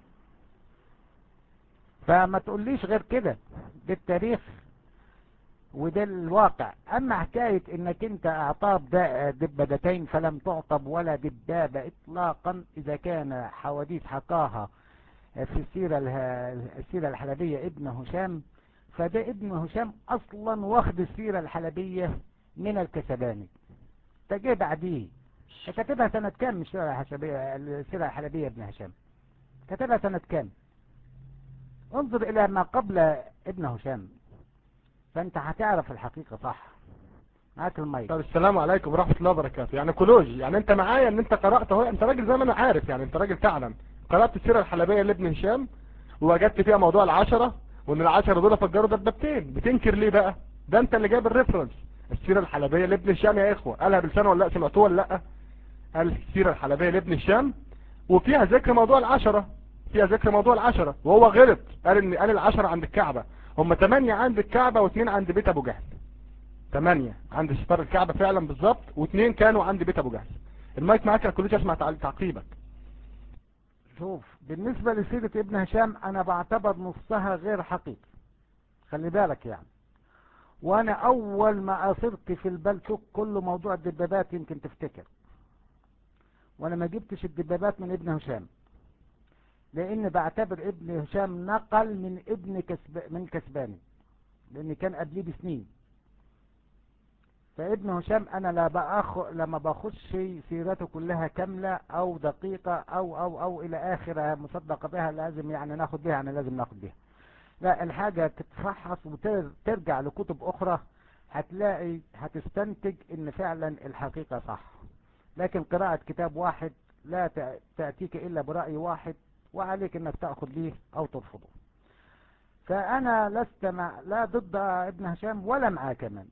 S3: فما تقوليش غير كده بالتاريخ وده الواقع اما حكاية انك انت اعطاب دبابتين فلم تعطب ولا دبابة اطلاقا اذا كان حواديث حكاها في السيرة السيرة الحلبية ابن هشام فده ابن هشام اصلا واخد السيرة الحلبية من الكسباني تجي بعديه كتبها سنة كام مش السيرة الحلبية ابن هشام كتبها سنة كام انظر الى ما قبل ابن هشام فانت هتعرف الحقيقة صح معاك المايك
S2: طب السلام عليكم ورحمة الله وبركاته يعني كولوج يعني انت معايا ان انت قرأت اهو انت راجل زي ما انا عارف يعني انت راجل تعلم قرأت السيرة الحلبية لابن هشام ووجدت فيها موضوع العشرة وان العشرة دول فجروا دبابتين بتنكر ليه بقى ده انت اللي جايب الريفرنس السيرة الحلبية لابن هشام يا اخوة قالها بلسانه ولا لا سمعتوه ولا لا قال السيرة الحلبية لابن هشام وفيها ذكر موضوع العشرة فيها ذكر موضوع العشرة وهو غلط قال ان قال العشرة عند الكعبة هم تمانية عند الكعبة واثنين عند بيت ابو جهل تمانية عند ستار الكعبة فعلا بالظبط واثنين كانوا عند بيت ابو جهل المايك معاك يا كلوش اسمع تعقيبك
S3: شوف بالنسبة لسيرة ابن هشام انا بعتبر نصها غير حقيقي خلي بالك يعني وانا اول ما اصرت في البلتوك كله موضوع الدبابات يمكن تفتكر وانا ما جبتش الدبابات من ابن هشام لان بعتبر ابن هشام نقل من ابن كسب من كسباني لان كان قبليه بسنين فابن هشام انا لا بأخ... لما بخش سيرته كلها كاملة او دقيقة او او او الى اخر مصدقة بها لازم يعني ناخد بها يعني لازم ناخد بها لا الحاجة تتفحص وترجع لكتب اخرى هتلاقي هتستنتج ان فعلا الحقيقة صح لكن قراءة كتاب واحد لا تأتيك الا برأي واحد وعليك انك تأخذ به او ترفضه فانا لست مع لا ضد ابن هشام ولا معاه كمان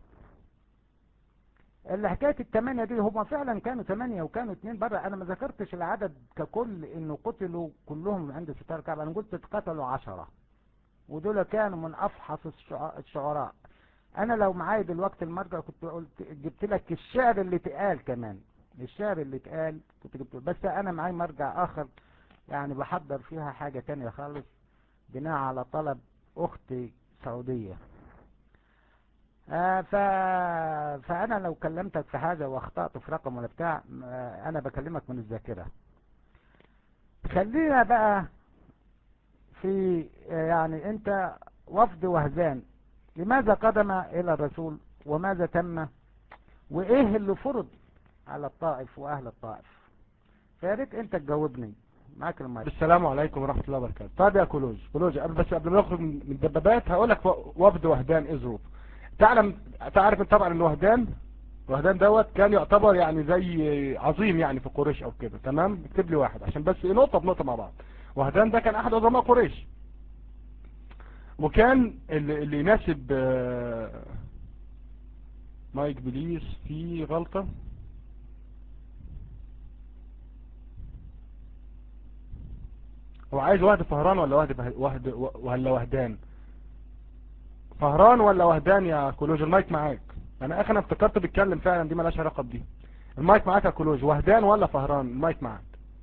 S3: اللي حكاية التمانية دي هما فعلا كانوا تمانية وكانوا اتنين بره انا ما ذكرتش العدد ككل انه قتلوا كلهم عند ستار كعب انا قلت اتقتلوا عشرة ودول كانوا من افحص الشعراء انا لو معايا دلوقتي المرجع كنت قلت جبت لك الشعر اللي اتقال كمان الشعر اللي اتقال كنت جبت بس انا معايا مرجع اخر يعني بحضر فيها حاجة تانية خالص بناء على طلب اختي سعودية آه ف... فانا لو كلمتك في حاجة واخطأت في رقم ولا بتاع آه انا بكلمك من الذاكرة خلينا بقى في آه يعني انت وفد وهزان لماذا قدم الى الرسول وماذا تم وايه اللي فرض على الطائف واهل الطائف فياريت انت تجاوبني معاك المايك
S2: السلام عليكم ورحمة الله وبركاته طيب يا كولوج كولوج قبل بس قبل ما نخرج من الدبابات هقول لك وفد وهدان ايه ظروف تعلم تعرف طبعا ان وهدان وهدان دوت كان يعتبر يعني زي عظيم يعني في قريش او كده تمام اكتب لي واحد عشان بس نقطة بنقطة مع بعض وهدان ده كان احد عظماء قريش وكان اللي, اللي يناسب مايك بليس في غلطة هو عايز وهد فهران ولا وهد وهد ولا وهدان فهران ولا وهدان يا كولوج المايك معاك انا اخي انا افتكرت بيتكلم فعلا دي مالهاش علاقه بدي المايك معاك يا كولوج وهدان ولا فهران المايك معاك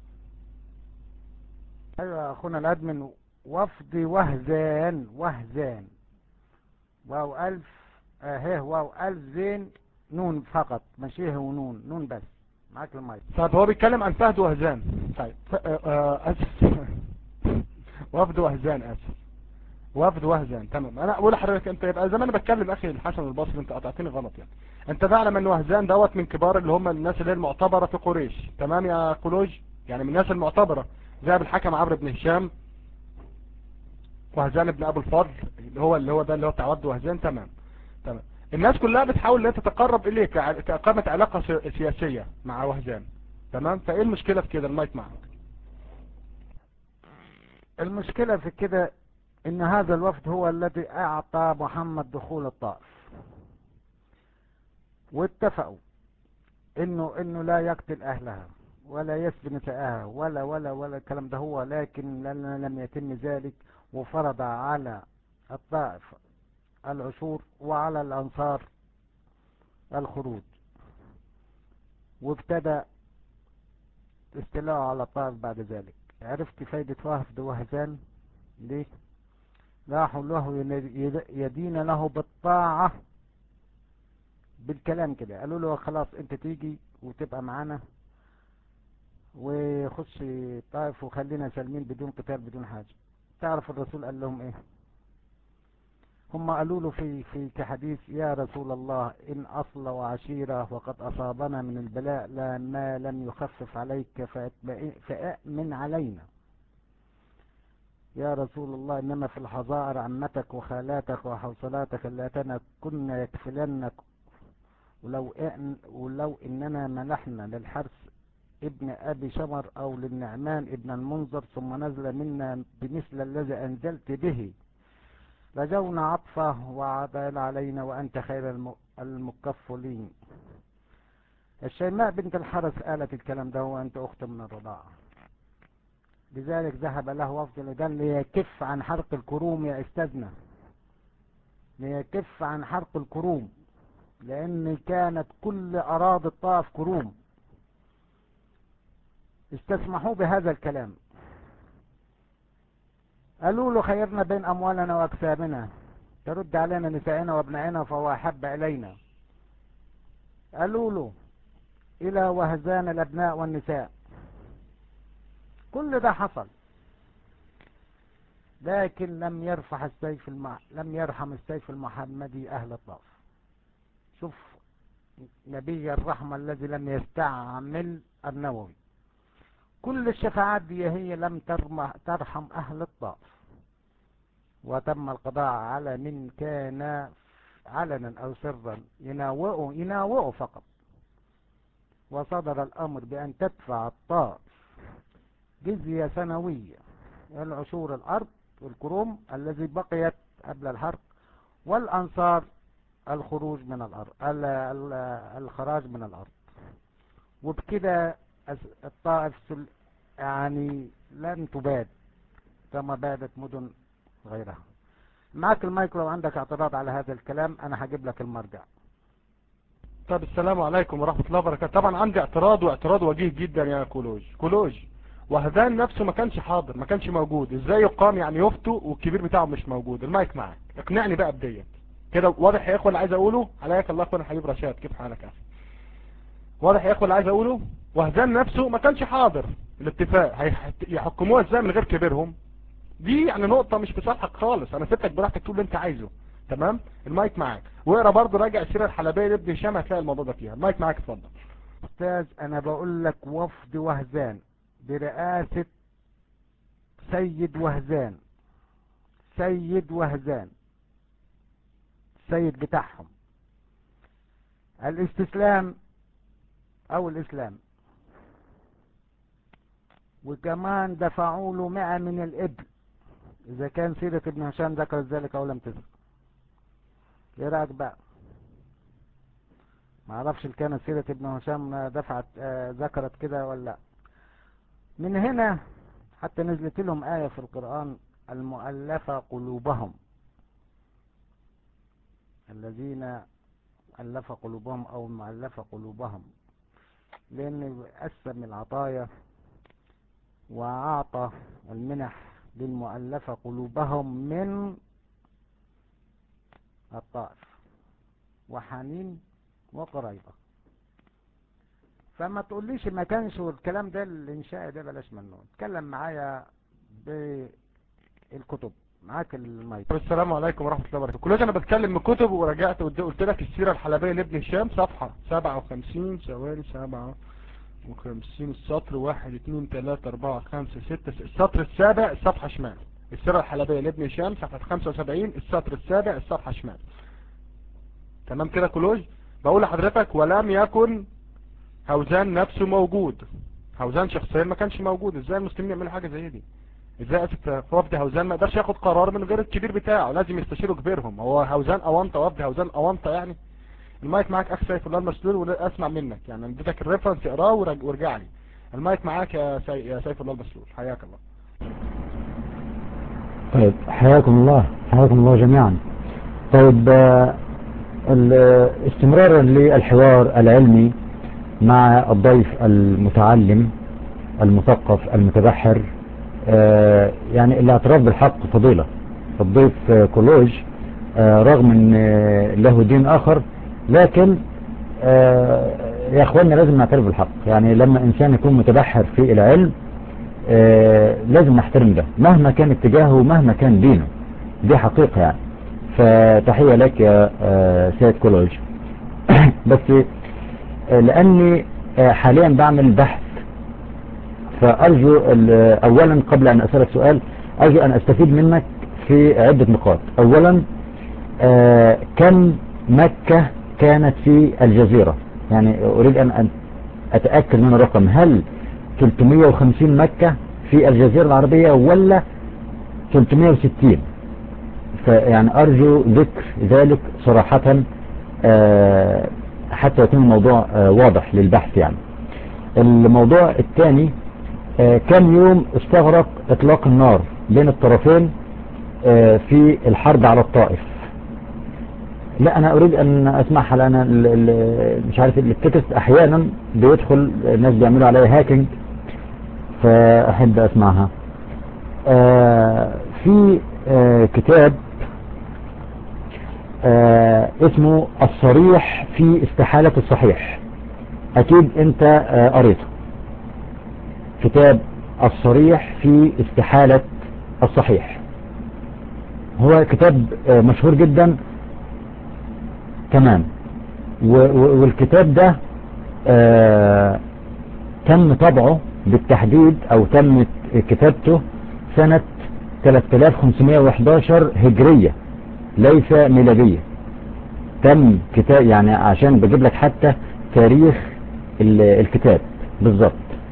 S3: ايوه اخونا الادمن وفد وهزان وهزان واو الف اهي واو الف زين نون فقط ماشيه ونون نون بس معاك المايك
S2: طيب هو بيتكلم عن فهد وهزان طيب اسف وفد وهزان اسف وفد وهزان تمام انا اقول لحضرتك انت يبقى زي ما انا بتكلم اخي الحسن البصري انت قطعتني غلط يعني انت تعلم ان وهزان دوت من كبار اللي هم الناس اللي هي المعتبره في قريش تمام يا كولوج يعني من الناس المعتبره زي الحكم عمرو بن هشام وهزان ابن ابو الفضل اللي هو اللي هو ده اللي هو بتاع وفد وهزان تمام تمام الناس كلها بتحاول ان تتقرب اليك كاقامه علاقه سياسيه مع وهزان تمام فايه المشكله في كده المايك معك
S3: المشكله في كده ان هذا الوفد هو الذي اعطى محمد دخول الطائف واتفقوا انه انه لا يقتل اهلها ولا يسبي نساءها ولا ولا ولا الكلام ده هو لكن لم يتم ذلك وفرض على الطائف العشور وعلى الانصار الخروج وابتدى استيلاء على الطائف بعد ذلك عرفت فايدة وهد وهزان ليه راحوا له يدين له بالطاعة بالكلام كده قالوا له خلاص انت تيجي وتبقى معانا وخش طائف وخلينا سالمين بدون قتال بدون حاجة تعرف الرسول قال لهم ايه هم قالوا له في في كحديث يا رسول الله إن أصل وعشيرة وقد أصابنا من البلاء لا ما لم يخفف عليك فأأمن علينا يا رسول الله إنما في الحظائر عمتك وخالاتك وحوصلاتك اللاتنا كنا يكفلنك ولو, إن ولو إننا منحنا للحرس ابن أبي شمر أو للنعمان ابن المنظر ثم نزل منا بمثل الذي أنزلت به رجونا عطفه وعدل علينا وأنت خير المكفلين الشيماء بنت الحرس قالت الكلام ده وأنت أخت من الرضاعة لذلك ذهب له وفد لدن ليكف عن حرق الكروم يا استاذنا ليكف عن حرق الكروم لأن كانت كل أراضي الطائف كروم استسمحوا بهذا الكلام قالوا له خيرنا بين أموالنا وأكسابنا ترد علينا نسائنا وابنائنا فهو أحب إلينا قالوا له إلى وهزان الأبناء والنساء كل ده حصل لكن لم يرفع السيف المع... لم يرحم السيف المحمدي أهل الطاف شوف نبي الرحمة الذي لم يستعمل النووي كل الشفاعات دي هي لم ترحم أهل الطائف وتم القضاء على من كان علنا أو سرا يناوئوا يناوئوا فقط وصدر الأمر بأن تدفع الطائف جزية سنوية العشور الأرض والكروم الذي بقيت قبل الحرق والأنصار الخروج من الأرض الخراج من الأرض وبكده الطائف يعني لن تباد كما بادت مدن غيرها معك المايك لو عندك اعتراض على هذا الكلام انا هجيب لك المرجع
S2: طب السلام عليكم ورحمة الله وبركاته طبعا عندي اعتراض واعتراض وجيه جدا يا كولوج كولوج وهدان نفسه ما كانش حاضر ما كانش موجود ازاي يقام يعني يفتو والكبير بتاعه مش موجود المايك معك اقنعني بقى بديت كده واضح يا اخوه اللي عايز اقوله عليك الله اخونا حبيب رشاد كيف حالك يا اخي واضح يا اخوه اللي عايز اقوله وهزان نفسه ما كانش حاضر الاتفاق يحكموها ازاي من غير كبيرهم دي يعني نقطة مش في صالحك خالص انا سبتك براحتك تقول اللي انت عايزه تمام المايك معاك واقرا برضه راجع السيره الحلبيه لابن هشام هتلاقي الموضوع ده فيها المايك معاك اتفضل
S3: استاذ انا بقول لك وفد وهزان برئاسة سيد وهزان سيد وهزان سيد بتاعهم الاستسلام او الاسلام وكمان دفعوا له 100 من الإبل إذا كان سيرة ابن هشام ذكرت ذلك أو لم تذكر إيه رأيك بقى ما اعرفش إن كانت سيرة ابن هشام دفعت آه، ذكرت كده ولا لا من هنا حتى نزلت لهم آية في القرآن المؤلفة قلوبهم الذين ألف قلوبهم أو مؤلفة قلوبهم لأن قسم العطايا وأعطى المنح للمؤلفة قلوبهم من الطائف وحنين وقريبة فما تقوليش ما كانش والكلام ده الإنشاء ده بلاش منه اتكلم معايا بالكتب معاك المايك
S2: السلام عليكم ورحمة الله وبركاته كل انا بتكلم من كتب ورجعت قلت قلت لك السيرة الحلبية لابن هشام صفحة 57 ثواني 57 السطر 1 2 3 4 5 6 السطر السابع الصفحة شمال السيرة الحلبية لابن هشام صفحة 75 السطر السابع الصفحة شمال تمام كده كلوج بقول لحضرتك ولم يكن هوزان نفسه موجود هوزان شخصيا ما كانش موجود ازاي المسلمين يعملوا حاجة زي دي ازاي اسف وفد هوزان ما يقدرش ياخد قرار من غير الكبير بتاعه لازم يستشيروا كبيرهم هو هوزان اونطه وفد هوزان اونطه يعني المايك معاك اخ سيف الله المسلول واسمع منك يعني اديتك الريفرنس اقراه ورج- وارجع لي المايك معاك يا, سي... يا سيف الله المسلول حياك الله
S4: طيب حياكم الله حياكم الله جميعا طيب آه، ال- استمرارا للحوار العلمي مع الضيف المتعلم المثقف المتبحر آه، يعني الاعتراف بالحق فضيلة الضيف آه، كولوج آه، رغم ان آه، له دين اخر لكن آه، يا اخوانا لازم نعترف بالحق يعني لما انسان يكون متبحر في العلم آه، لازم نحترم ده مهما كان اتجاهه ومهما كان دينه دي حقيقة يعني فتحية لك يا آه، سيد كولوج بس آه، لاني آه، حاليا بعمل بحث فأرجو ال- أولا قبل أن أسألك سؤال أرجو أن أستفيد منك في عدة نقاط أولا آه، كم مكة كانت في الجزيرة يعني أريد أن أن أتأكد من الرقم هل 350 مكة في الجزيرة العربية ولا 360 فيعني أرجو ذكر ذلك صراحة آه، حتى يكون الموضوع آه، واضح للبحث يعني الموضوع الثاني آه، كم يوم استغرق اطلاق النار بين الطرفين آه، في الحرب على الطائف لا انا اريد ان اسمعها لان ال- ال- مش عارف التكست احيانا بيدخل الناس بيعملوا عليها هاكينج فاحب اسمعها آه، في آه، كتاب آه، اسمه الصريح في استحالة الصحيح اكيد انت آه، قريته كتاب الصريح في استحالة الصحيح هو كتاب آه، مشهور جدا تمام و- و- والكتاب ده آه، تم طبعه بالتحديد او تم كتابته سنة 3511 هجرية ليس ميلادية تم كتاب يعني عشان بجيب لك حتى تاريخ ال- الكتاب بالظبط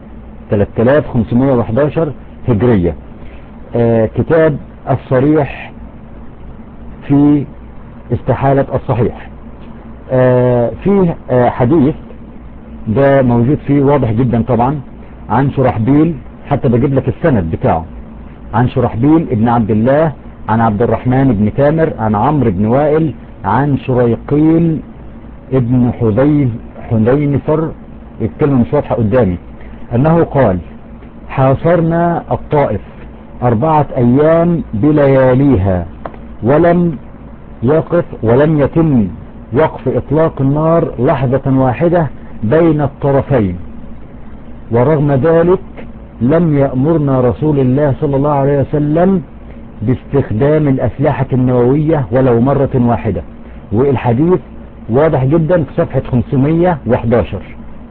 S4: 3511 هجرية آه كتاب الصريح في استحالة الصحيح آه فيه آه حديث ده موجود فيه واضح جدا طبعا عن شرحبيل حتى بجيب لك السند بتاعه عن شرحبيل ابن عبد الله عن عبد الرحمن بن تامر عن عمرو بن وائل عن شريقيل ابن حذيف حذينفر الكلمة مش واضحة قدامي انه قال حاصرنا الطائف اربعة ايام بلياليها ولم يقف ولم يتم وقف اطلاق النار لحظة واحدة بين الطرفين ورغم ذلك لم يأمرنا رسول الله صلى الله عليه وسلم باستخدام الأسلحة النووية ولو مرة واحدة والحديث واضح جدا في صفحة 511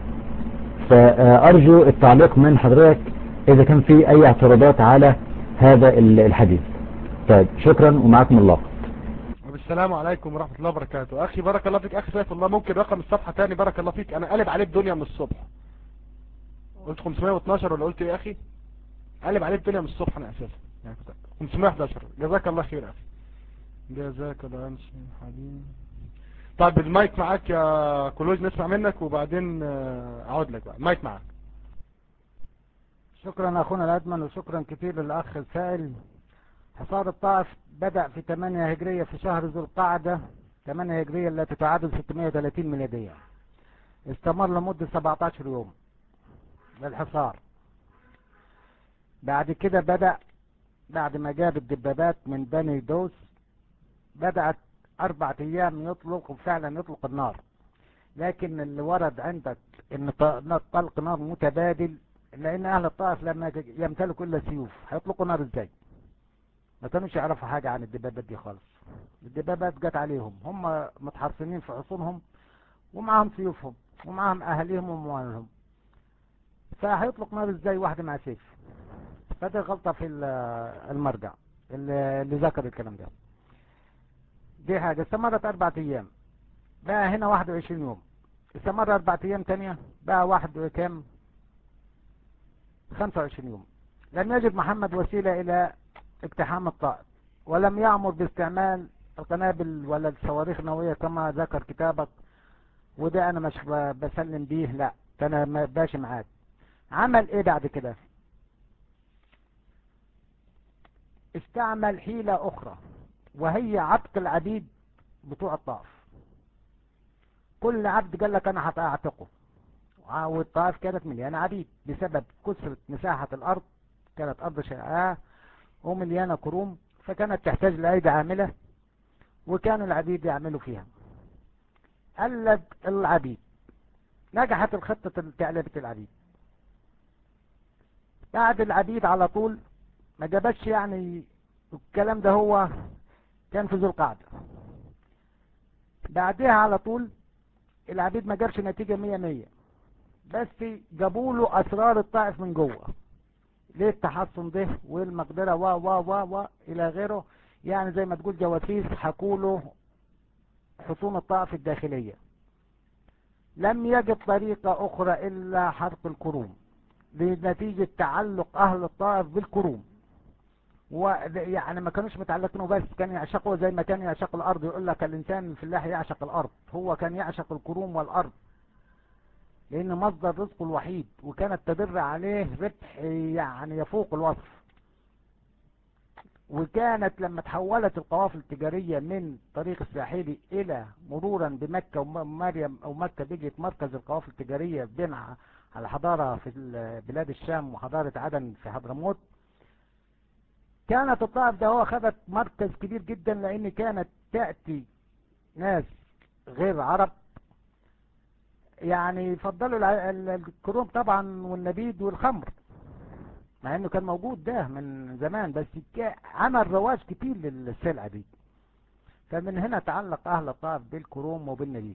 S4: فأرجو التعليق من حضرتك إذا كان في أي اعتراضات على هذا الحديث طيب شكرا ومعكم الله
S2: السلام عليكم ورحمة الله وبركاته اخي بارك الله فيك اخي سيف الله ممكن رقم الصفحة تاني بارك الله فيك انا قلب عليه الدنيا من الصبح قلت 512 ولا قلت ايه يا اخي قلب عليه الدنيا من الصبح انا اساسا يعني كنت 511 جزاك الله خير يا اخي جزاك الله انس حبيبي طيب المايك معاك يا كلوج نسمع منك وبعدين آه، اعود لك بقى المايك معاك
S3: شكرا اخونا الادمن وشكرا كتير للاخ السائل حصار الطائف بدأ في 8 هجرية في شهر ذو القعدة 8 هجرية التي تعادل 630 ميلادية استمر لمدة 17 يوم للحصار بعد كده بدأ بعد ما جاب الدبابات من بني دوس بدأت أربعة أيام يطلق وفعلا يطلق النار لكن اللي ورد عندك ان ط- طلق نار متبادل لان اهل الطائف لما يمتلكوا الا سيوف هيطلقوا نار ازاي ما كانوش يعرفوا حاجة عن الدبابات دي خالص الدبابات جت عليهم هم متحصنين في حصونهم ومعاهم سيوفهم ومعاهم اهاليهم واموالهم فهيطلق نار ازاي واحد مع سيف فدي غلطة في ال- المرجع اللي اللي ذكر الكلام ده دي حاجة استمرت اربعة ايام بقى هنا 21 يوم استمر اربعة ايام تانية بقى واحد كام 25 يوم لم يجد محمد وسيلة الى اقتحام الطائف ولم يأمر باستعمال القنابل ولا الصواريخ النووية كما ذكر كتابك وده انا مش ب- بسلم بيه لا ده انا ما- باشي معاك عمل ايه بعد كده استعمل حيلة اخرى وهي عتق العبيد بتوع الطائف كل عبد قال لك انا هتعتقه والطائف كانت مليانة عبيد بسبب كثرة مساحة الارض كانت ارض شائعة ومليانة كروم فكانت تحتاج لأيدي عاملة وكانوا العبيد يعملوا فيها قلد العبيد نجحت الخطة تعلبة العبيد بعد العبيد على طول ما جابتش يعني الكلام ده هو كان في ذو القعدة بعدها على طول العبيد ما جابش نتيجة مية مية بس جابوا له أسرار الطائف من جوه ليه التحصن ده والمقدرة و و و و إلى غيره يعني زي ما تقول جواسيس حكوا له حصون الطائف الداخلية لم يجد طريقة أخرى إلا حرق الكروم لنتيجة تعلق أهل الطائف بالكروم ويعني ما كانوش متعلقين بس كان يعشقوا زي ما كان يعشق الأرض يقول لك الإنسان في الله يعشق الأرض هو كان يعشق الكروم والأرض لأن مصدر رزقه الوحيد وكانت تدر عليه ربح يعني يفوق الوصف وكانت لما تحولت القوافل التجارية من طريق الساحلي إلى مرورا بمكة ومريم أو مكة بقت مركز القوافل التجارية بين على حضارة في بلاد الشام وحضارة عدن في حضرموت كانت الطائف ده هو خدت مركز كبير جدا لأن كانت تأتي ناس غير عرب يعني فضلوا الكروم طبعا والنبيد والخمر مع انه كان موجود ده من زمان بس عمل رواج كتير للسلعة دي فمن هنا تعلق اهل الطائف بالكروم وبالنبيد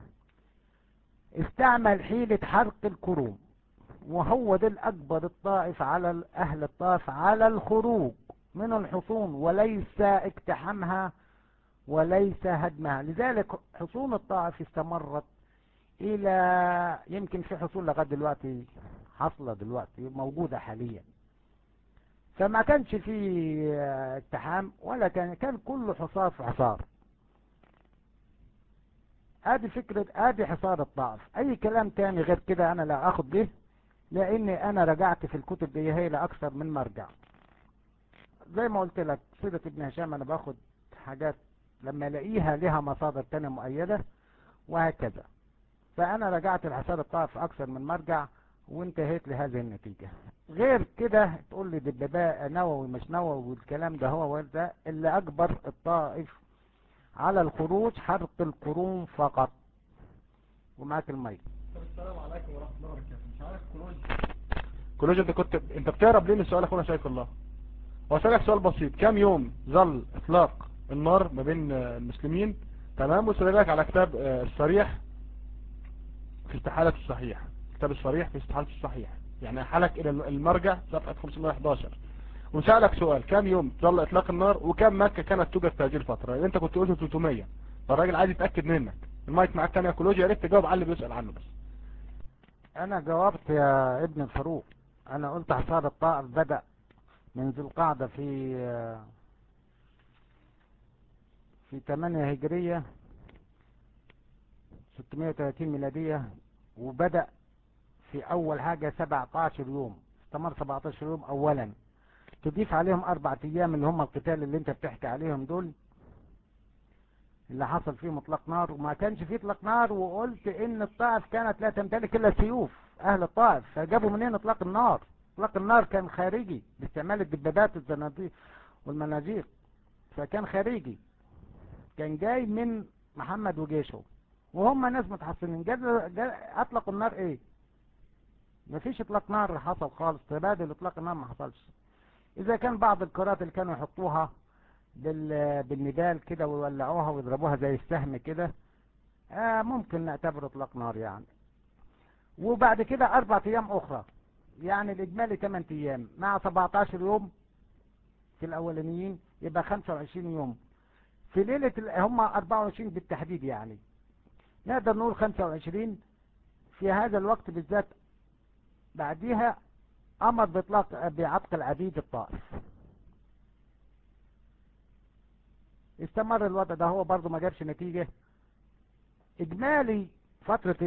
S3: استعمل حيلة حرق الكروم وهو ده الاكبر الطائف على اهل الطائف على الخروج من الحصون وليس اقتحامها وليس هدمها لذلك حصون الطائف استمرت الى يمكن في حصول لغايه دلوقتي حاصله دلوقتي موجوده حاليا فما كانش في اتحام ولا كان كان كله حصار في حصار ادي فكرة ادي حصار الطائف اي كلام تاني غير كده انا لا اخد به لاني انا رجعت في الكتب دي هي لاكثر من مرجع زي ما قلت لك سيرة ابن هشام انا باخد حاجات لما الاقيها لها مصادر تانية مؤيدة وهكذا فأنا رجعت الحساب الطائف أكثر من مرجع وانتهيت لهذه النتيجة غير كده تقول لي دباباء نووي مش نووي والكلام ده هو ده اللي أكبر الطائف على الخروج حرق القرون فقط ومعاك الميت
S2: السلام عليكم ورحمة الله وبركاته مش عارف كلوج كلوج انت كنت انت بتهرب ليه من السؤال اخونا شايف الله هو سألك سؤال بسيط كام يوم ظل اطلاق النار ما بين المسلمين تمام وسألك على كتاب الصريح في استحالة الصحيح كتاب الصريح في استحالة الصحيح يعني حالك الى المرجع صفحة 511 وسألك سؤال كم يوم ظل اطلاق النار وكم مكة كانت توجد في هذه الفترة لان انت كنت قلت 300 فالراجل عايز يتأكد منك المايك معاك تاني يا كولوجيا يا ريت تجاوب على اللي بيسأل عنه بس
S3: انا جاوبت يا ابن الفاروق انا قلت حصار الطائف بدأ من ذي القعدة في في 8 هجرية 630 ميلادية وبدأ في أول حاجة 17 يوم استمر 17 يوم أولا تضيف عليهم أربع أيام اللي هم القتال اللي أنت بتحكي عليهم دول اللي حصل فيهم اطلاق نار وما كانش فيه اطلاق نار وقلت ان الطائف كانت لا تمتلك الا السيوف اهل الطائف فجابوا منين اطلاق النار اطلاق النار كان خارجي باستعمال الدبابات والزناديق والمناجير فكان خارجي كان جاي من محمد وجيشه وهم ناس متحصنين جا جا اطلقوا النار ايه مفيش اطلاق نار حصل خالص تبادل اطلاق النار ما حصلش اذا كان بعض الكرات اللي كانوا يحطوها بال... بالنبال كده ويولعوها ويضربوها زي السهم كده آه ممكن نعتبره اطلاق نار يعني وبعد كده اربع ايام اخرى يعني الاجمالي 8 ايام مع 17 يوم في الاولانيين يبقى 25 يوم في ليلة هم 24 بالتحديد يعني نقدر نقول 25 في هذا الوقت بالذات بعديها امر باطلاق بعتق العبيد الطائف استمر الوضع ده هو برضه ما جابش نتيجة اجمالي فترة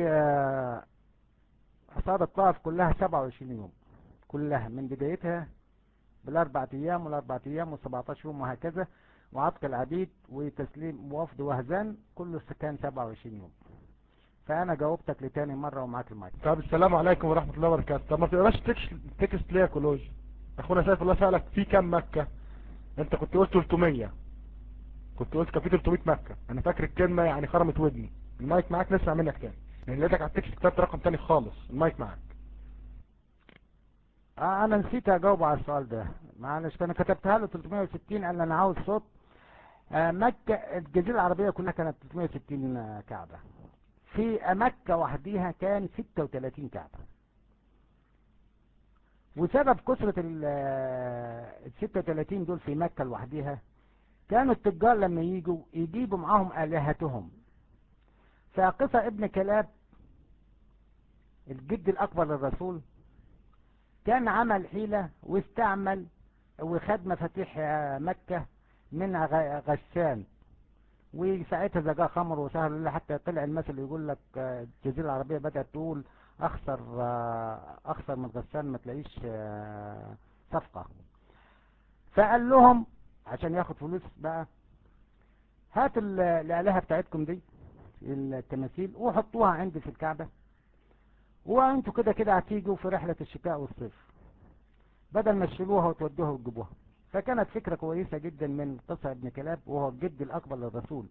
S3: حصاد الطائف كلها 27 يوم كلها من بدايتها بالاربع ايام والاربع ايام وال17 يوم وهكذا وعتق العبيد وتسليم وفد وهزان كله كان 27 يوم فانا جاوبتك لتاني مرة ومعاك المايك
S2: طب السلام عليكم ورحمة الله وبركاته طب ما تقراش تكست ليه يا كولوج اخونا سيف الله سألك في كام مكة انت كنت قلت 300 كنت قلت كان في 300 مكة انا فاكر الكلمة يعني خرمت ودني المايك معاك نسمع منك تاني لان لقيتك على التكست كتبت رقم تاني خالص المايك معاك
S3: آه انا نسيت اجاوب على السؤال ده معلش انا كتبتها له 360 قال انا عاوز صوت آه مكة الجزيرة العربية كلها كانت 360 كعبة في مكة وحديها كان 36 كعبة وسبب كثرة ال 36 دول في مكة لوحديها كانوا التجار لما يجوا يجيبوا معاهم آلهتهم فقصة ابن كلاب الجد الأكبر للرسول كان عمل حيلة واستعمل وخد مفاتيح مكة من غسان وساعتها زجاه خمر وسهل حتى طلع المثل يقول لك الجزيرة العربية بدأت تقول أخسر أخسر من غسان ما تلاقيش صفقة فقال لهم عشان ياخد فلوس بقى هاتوا الآلهة بتاعتكم دي التماثيل وحطوها عندي في الكعبة وانتوا كده كده هتيجوا في رحلة الشتاء والصيف بدل ما تشيلوها وتودوها وتجيبوها فكانت فكرة كويسة جدا من قصة ابن كلاب وهو الجد الأكبر للرسول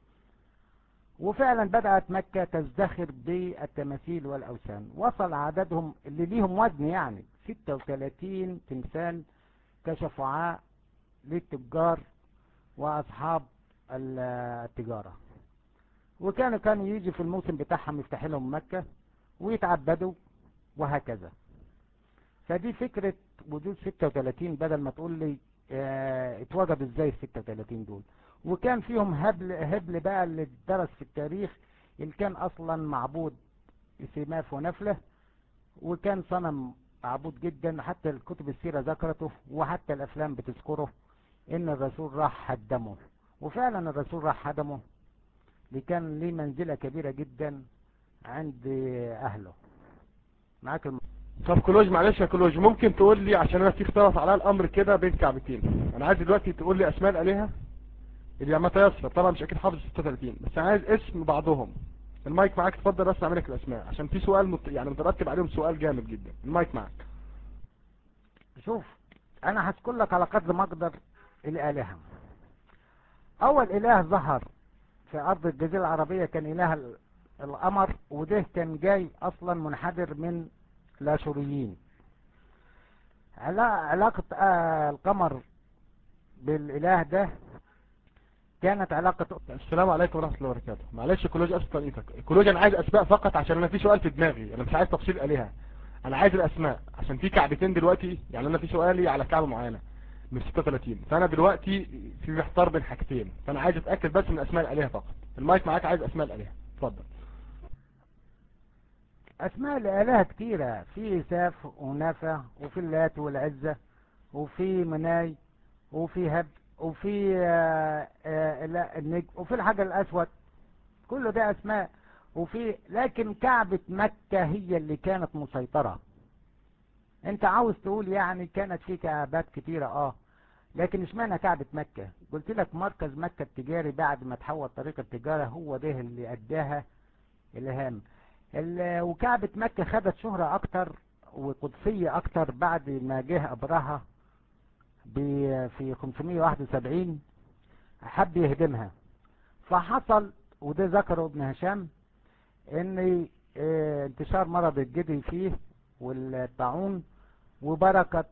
S3: وفعلا بدأت مكة تزدخر بالتماثيل والأوثان وصل عددهم اللي ليهم وزن يعني 36 تمثال كشفعاء للتجار وأصحاب التجارة وكانوا كانوا يجي في الموسم بتاعهم يفتح لهم مكة ويتعبدوا وهكذا فدي فكرة وجود 36 بدل ما تقول لي اه اتوجدوا ازاي ال 36 دول وكان فيهم هبل هبل بقى اللي درس في التاريخ اللي كان اصلا معبود سماف ونفله وكان صنم معبود جدا حتى الكتب السيرة ذكرته وحتى الافلام بتذكره ان الرسول راح هدمه وفعلا الرسول راح هدمه اللي كان ليه منزلة كبيرة جدا عند اهله معاك الم...
S2: طب كلوج معلش يا كلوج ممكن تقول لي عشان انا في اختلط على الامر كده بين كعبتين انا عايز دلوقتي تقول لي اسماء الالهه اللي ما تيسر طبعا مش اكيد حافظ 36 بس انا عايز اسم بعضهم المايك معاك اتفضل بس اعمل لك الاسماء عشان في سؤال مت... يعني مترتب عليهم سؤال جامد جدا المايك معاك
S3: شوف انا هذكر لك على قدر ما اقدر الالهه اول اله ظهر في ارض الجزيره العربيه كان اله القمر وده كان جاي اصلا منحدر من الاشوريين علاقة آه القمر بالاله ده كانت علاقة
S2: السلام عليكم ورحمة الله وبركاته معلش كلوج اسف طريقتك كلوج انا عايز اسماء فقط عشان انا في سؤال في دماغي انا مش عايز تفصيل الهه انا عايز الاسماء عشان في كعبتين دلوقتي يعني انا في سؤالي على كعبة معينة من 36 فانا دلوقتي في محتار بين حاجتين فانا عايز اتاكد بس من اسماء الالهه فقط المايك معاك عايز اسماء الالهه اتفضل
S3: اسماء الالهه كتيرة في ساف ونافع وفي اللات والعزة وفي مناي وفي هب وفي آه، آه، لا النجم وفي الحجر الأسود كله ده أسماء وفي لكن كعبة مكة هي اللي كانت مسيطرة انت عاوز تقول يعني كانت في كعبات كتيرة اه لكن اشمعنى كعبة مكة قلت لك مركز مكة التجاري بعد ما تحول طريق التجارة هو ده اللي اداها الهام ال- وكعبة مكة خدت شهرة اكتر وقدسية اكتر بعد ما جه ابرهة ب- في 571 حب يهدمها فحصل وده ذكره ابن هشام ان اه، انتشار مرض الجدي فيه والطاعون وبركة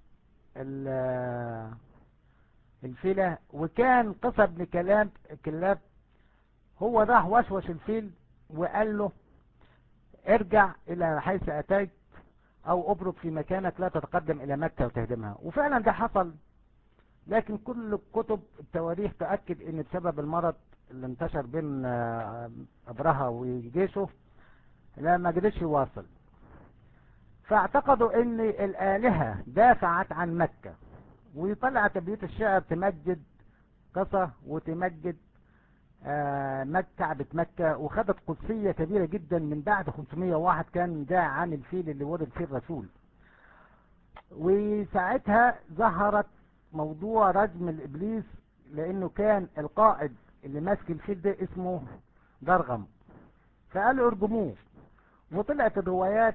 S3: ال- الفيلة وكان قصة ابن كلاب كلاب هو راح وشوش الفيل وقال له ارجع الى حيث اتيت او ابرد في مكانك لا تتقدم الى مكة وتهدمها وفعلا ده حصل لكن كل كتب التواريخ تأكد ان بسبب المرض اللي انتشر بين آه، ابرهة وجيشه لا ما قدرش يواصل فاعتقدوا ان الالهة دافعت عن مكة ويطلع تبيوت الشعر تمجد قصة وتمجد آه، مكة كعبة مكة وخدت قدسية كبيرة جدا من بعد 501 كان ده عن الفيل اللي ورد فيه الرسول وساعتها ظهرت موضوع رجم الإبليس لأنه كان القائد اللي ماسك الفيل ده اسمه درغم فقالوا ارجموه وطلعت الروايات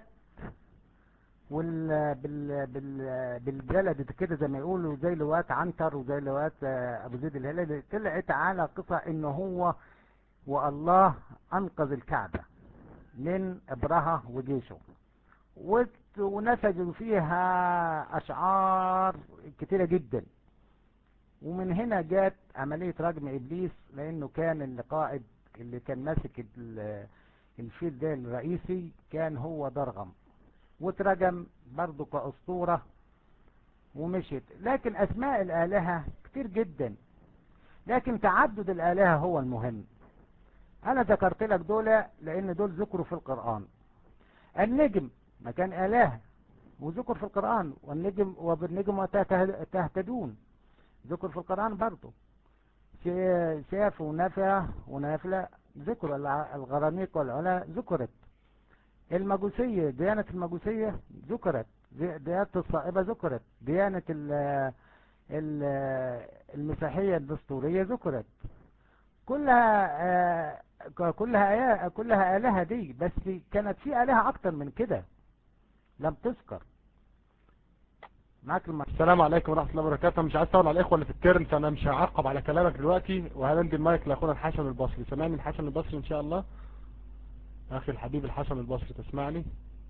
S3: وال بال بال بالجلد كده زي ما يقولوا زي لواءات عنتر وزي لواءات آه، ابو زيد الهلالي طلعت على قصة انه هو والله انقذ الكعبة من ابرهة وجيشه وت- ونسجوا فيها اشعار كتيرة جدا ومن هنا جات عملية رجم ابليس لانه كان القائد اللي كان ماسك ال- الفيل ده الرئيسي كان هو درغم واترجم برضه كأسطورة ومشيت لكن أسماء الآلهة كتير جدا لكن تعدد الآلهة هو المهم أنا ذكرت لك دول لأن دول ذكروا في القرآن النجم ما كان آلهة وذكر في القرآن والنجم وبالنجم تهتدون ذكر في القرآن برضه سي- سيف ونفع ونافلة ذكر الع- الغرانيق والعلا ذكرت المجوسية ديانة المجوسية ذكرت دي- ديانة الصائبة ذكرت ديانة ال ال المسيحية الدستورية ذكرت كلها آه، ك- كلها آيا- كلها آلهة دي بس كانت في آلهة أكتر من كده لم تذكر معاك المرة
S2: السلام عليكم ورحمة الله وبركاته مش عايز اطول على الاخوة اللي في الترم فانا مش هعقب على كلامك دلوقتي وهندي المايك لاخونا الحسن البصري سامعني الحسن البصري ان شاء الله اخي الحبيب الحسن البصري تسمعني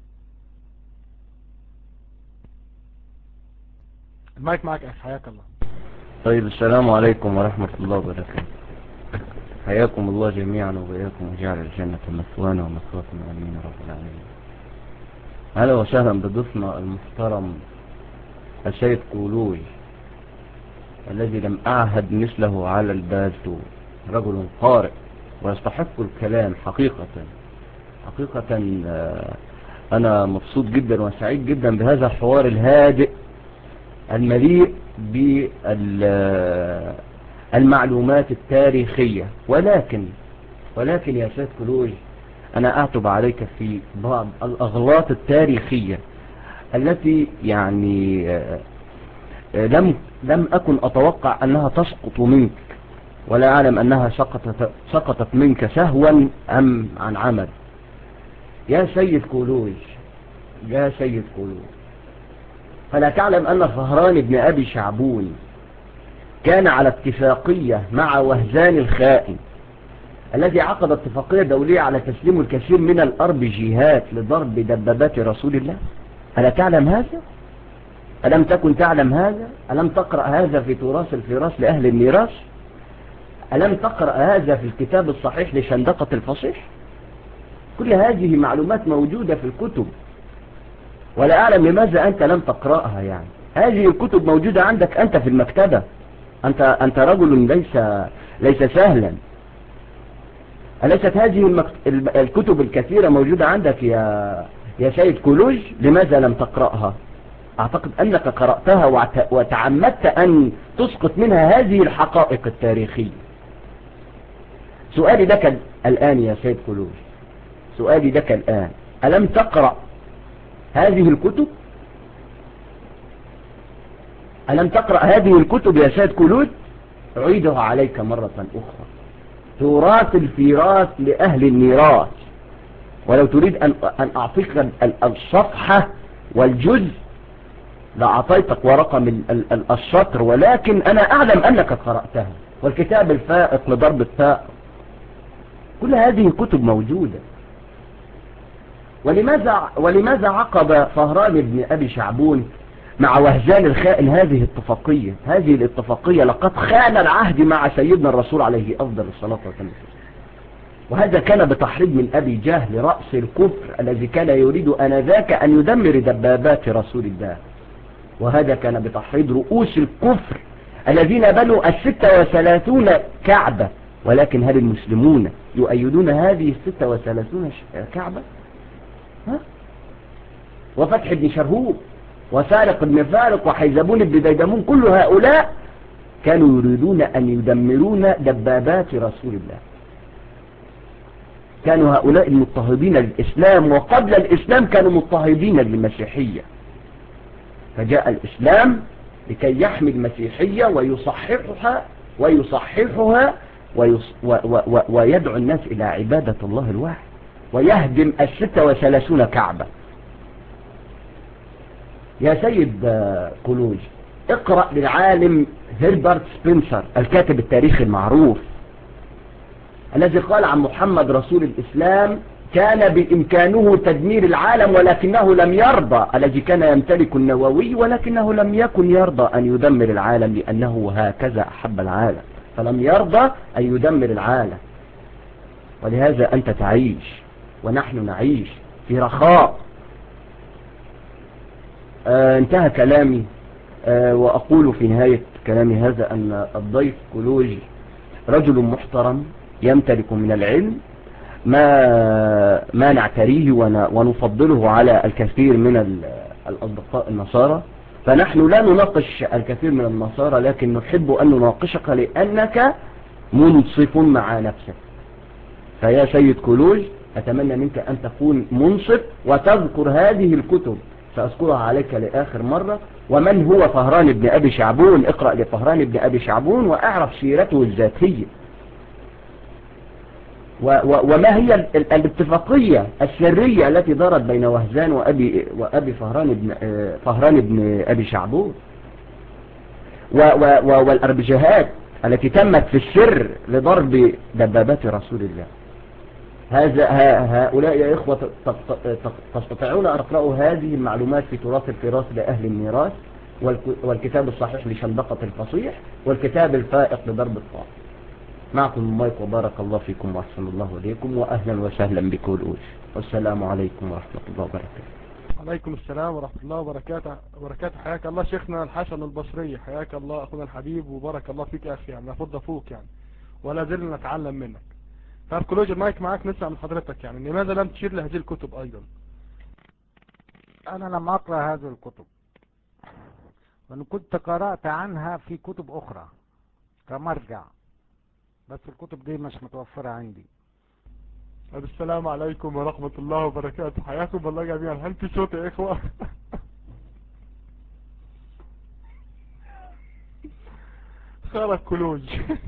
S2: المايك معك اخي حياك الله
S5: طيب السلام عليكم ورحمة الله وبركاته حياكم الله جميعا وبياكم وجعل الجنة مثوانا ومثواكم آمين يا رب العالمين أهلا وسهلا بضيفنا المحترم السيد قولوي الذي لم أعهد مثله على البالتو رجل قارئ ويستحق الكلام حقيقة حقيقة آه، أنا مبسوط جدا وسعيد جدا بهذا الحوار الهادئ المليء بالمعلومات التاريخية ولكن ولكن يا سيد كلوج أنا أعتب عليك في بعض الأغلاط التاريخية التي يعني آه، آه، لم لم أكن أتوقع أنها تسقط منك ولا أعلم أنها سقطت, سقطت منك سهوا أم عن عمد يا سيد كولوج يا سيد كولوج فلا تعلم أن فهران بن أبي شعبون كان على اتفاقية مع وهزان الخائن الذي عقد اتفاقية دولية على تسليم الكثير من الأرض جهات لضرب دبابات رسول الله ألا تعلم هذا؟ ألم تكن تعلم هذا؟ ألم تقرأ هذا في تراث الفراس لأهل النيراس؟ ألم تقرأ هذا في الكتاب الصحيح لشندقة الفصيح؟ كل هذه معلومات موجودة في الكتب ولا أعلم لماذا أنت لم تقرأها يعني هذه الكتب موجودة عندك أنت في المكتبة أنت, أنت رجل ليس, ليس سهلا أليست هذه المكت... الكتب الكثيرة موجودة عندك يا, يا سيد كولوج لماذا لم تقرأها اعتقد انك قرأتها وت- وتعمدت ان تسقط منها هذه الحقائق التاريخية سؤالي لك الان يا سيد كلوج سؤالي لك الان ألم تقرأ هذه الكتب ألم تقرأ هذه الكتب يا سيد كلود أعيدها عليك مرة أخرى تراث الفيراث لأهل الميراث ولو تريد أن, أن أعطيك ال- ال- الصفحة والجزء لأعطيتك ورقم ال- ال- ال- الشطر ولكن أنا أعلم أنك قرأتها والكتاب الفائق لضرب الثاء كل هذه كتب موجودة ولماذا ولماذا عقد فهران بن أبي شعبون مع وهزان الخائن هذه الاتفاقية هذه الاتفاقية لقد خان العهد مع سيدنا الرسول عليه أفضل الصلاة والسلام وهذا كان بتحريض من أبي جهل رأس الكفر الذي كان يريد أنذاك أن يدمر دبابات رسول الله وهذا كان بتحريض رؤوس الكفر الذين بنوا الستة وثلاثون كعبة ولكن هل المسلمون يؤيدون هذه الستة وثلاثون ش- كعبة ها؟ وفتح بن شرهوب وسارق بن فارق وحيزبون بن ديدمون كل هؤلاء كانوا يريدون أن يدمرون دبابات رسول الله كانوا هؤلاء المضطهدين للإسلام وقبل الإسلام كانوا مضطهدين للمسيحية فجاء الإسلام لكي يحمي المسيحية ويصححها ويصححها ويص و و و ويدعو الناس إلى عبادة الله الواحد ويهدم الستة وثلاثون كعبة يا سيد آه، كلوج اقرأ للعالم هيربرت سبنسر الكاتب التاريخي المعروف الذي قال عن محمد رسول الإسلام كان بإمكانه تدمير العالم ولكنه لم يرضى الذي كان يمتلك النووي ولكنه لم يكن يرضى أن يدمر العالم لأنه هكذا أحب العالم فلم يرضى أن يدمر العالم ولهذا أنت تعيش ونحن نعيش في رخاء آه انتهى كلامي آه وأقول في نهاية كلامي هذا أن الضيف كلوج رجل محترم يمتلك من العلم ما ما نعتريه ون- ونفضله على الكثير من ال- الأصدقاء النصارى فنحن لا نناقش الكثير من النصارى لكن نحب أن نناقشك لأنك منصف مع نفسك فيا سيد كلوج أتمنى منك أن تكون منصف وتذكر هذه الكتب سأذكرها عليك لآخر مرة ومن هو فهران بن أبي شعبون اقرأ لفهران بن أبي شعبون وأعرف سيرته الذاتية و و وما هي ال- ال- الاتفاقية السرية التي دارت بين وهزان وأبي, وأبي فهران بن, آه، فهران بن أبي شعبون و و و والأربجهات التي تمت في السر لضرب دبابات رسول الله هذا ها- هؤلاء يا إخوة ت- ت- ت- تستطيعون أن تقرأوا هذه المعلومات في تراث الفراس لأهل الميراث والك- والكتاب الصحيح لشندقة الفصيح والكتاب الفائق لضرب الطاق معكم المايك وبارك الله فيكم وأحسن الله إليكم وأهلا وسهلا بكل أوش والسلام عليكم ورحمة الله وبركاته
S2: عليكم السلام ورحمة الله وبركاته وبركاته حياك الله شيخنا الحسن البصري حياك الله أخونا الحبيب وبارك الله فيك يا أخي يعني نفض فوق يعني ولا زلنا نتعلم منك طيب كلوج المايك معاك نسمع من حضرتك يعني لماذا لم تشير لهذه الكتب أيضا
S3: أنا لم أقرأ هذه الكتب وأنا كنت قرأت عنها في كتب أخرى كمرجع بس الكتب دي مش متوفرة عندي
S2: طيب السلام عليكم ورحمة الله وبركاته حياكم الله جميعا هل في صوت يا إخوة خرج كلوج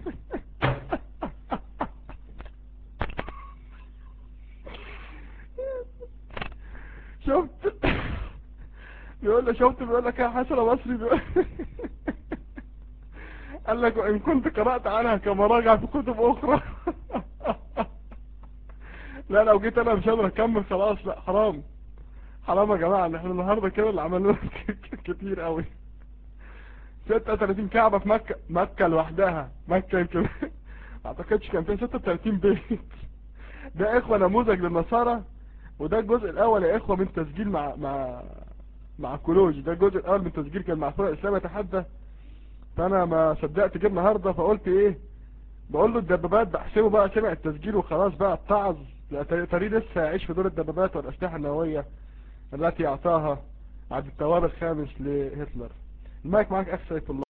S2: شفت بيقول له شفت بيقول لك يا حسن مصري بيقول قال لك وإن كنت قرأت عنها كمراجع في كتب أخرى لا لو جيت أنا مش قادر أكمل خلاص لا حرام حرام يا جماعة إن إحنا النهاردة كده اللي عملناه كتير قوي 36 كعبة في مكة مكة لوحدها مكة يمكن ما اعتقدش كان فيها 36 بيت ده اخوة نموذج للنصارى وده الجزء الاول يا اخوة من تسجيل مع مع مع كولوج ده الجزء الاول من تسجيل كان مع فرق الاسلام يتحدى فانا ما صدقت جه النهارده فقلت ايه بقول له الدبابات بحسبه بقى سمع التسجيل وخلاص بقى اتعظ لا تري لسه يعيش في دور الدبابات والاسلحه النوويه التي اعطاها بعد التواب الخامس لهتلر المايك معاك اخ سيف الله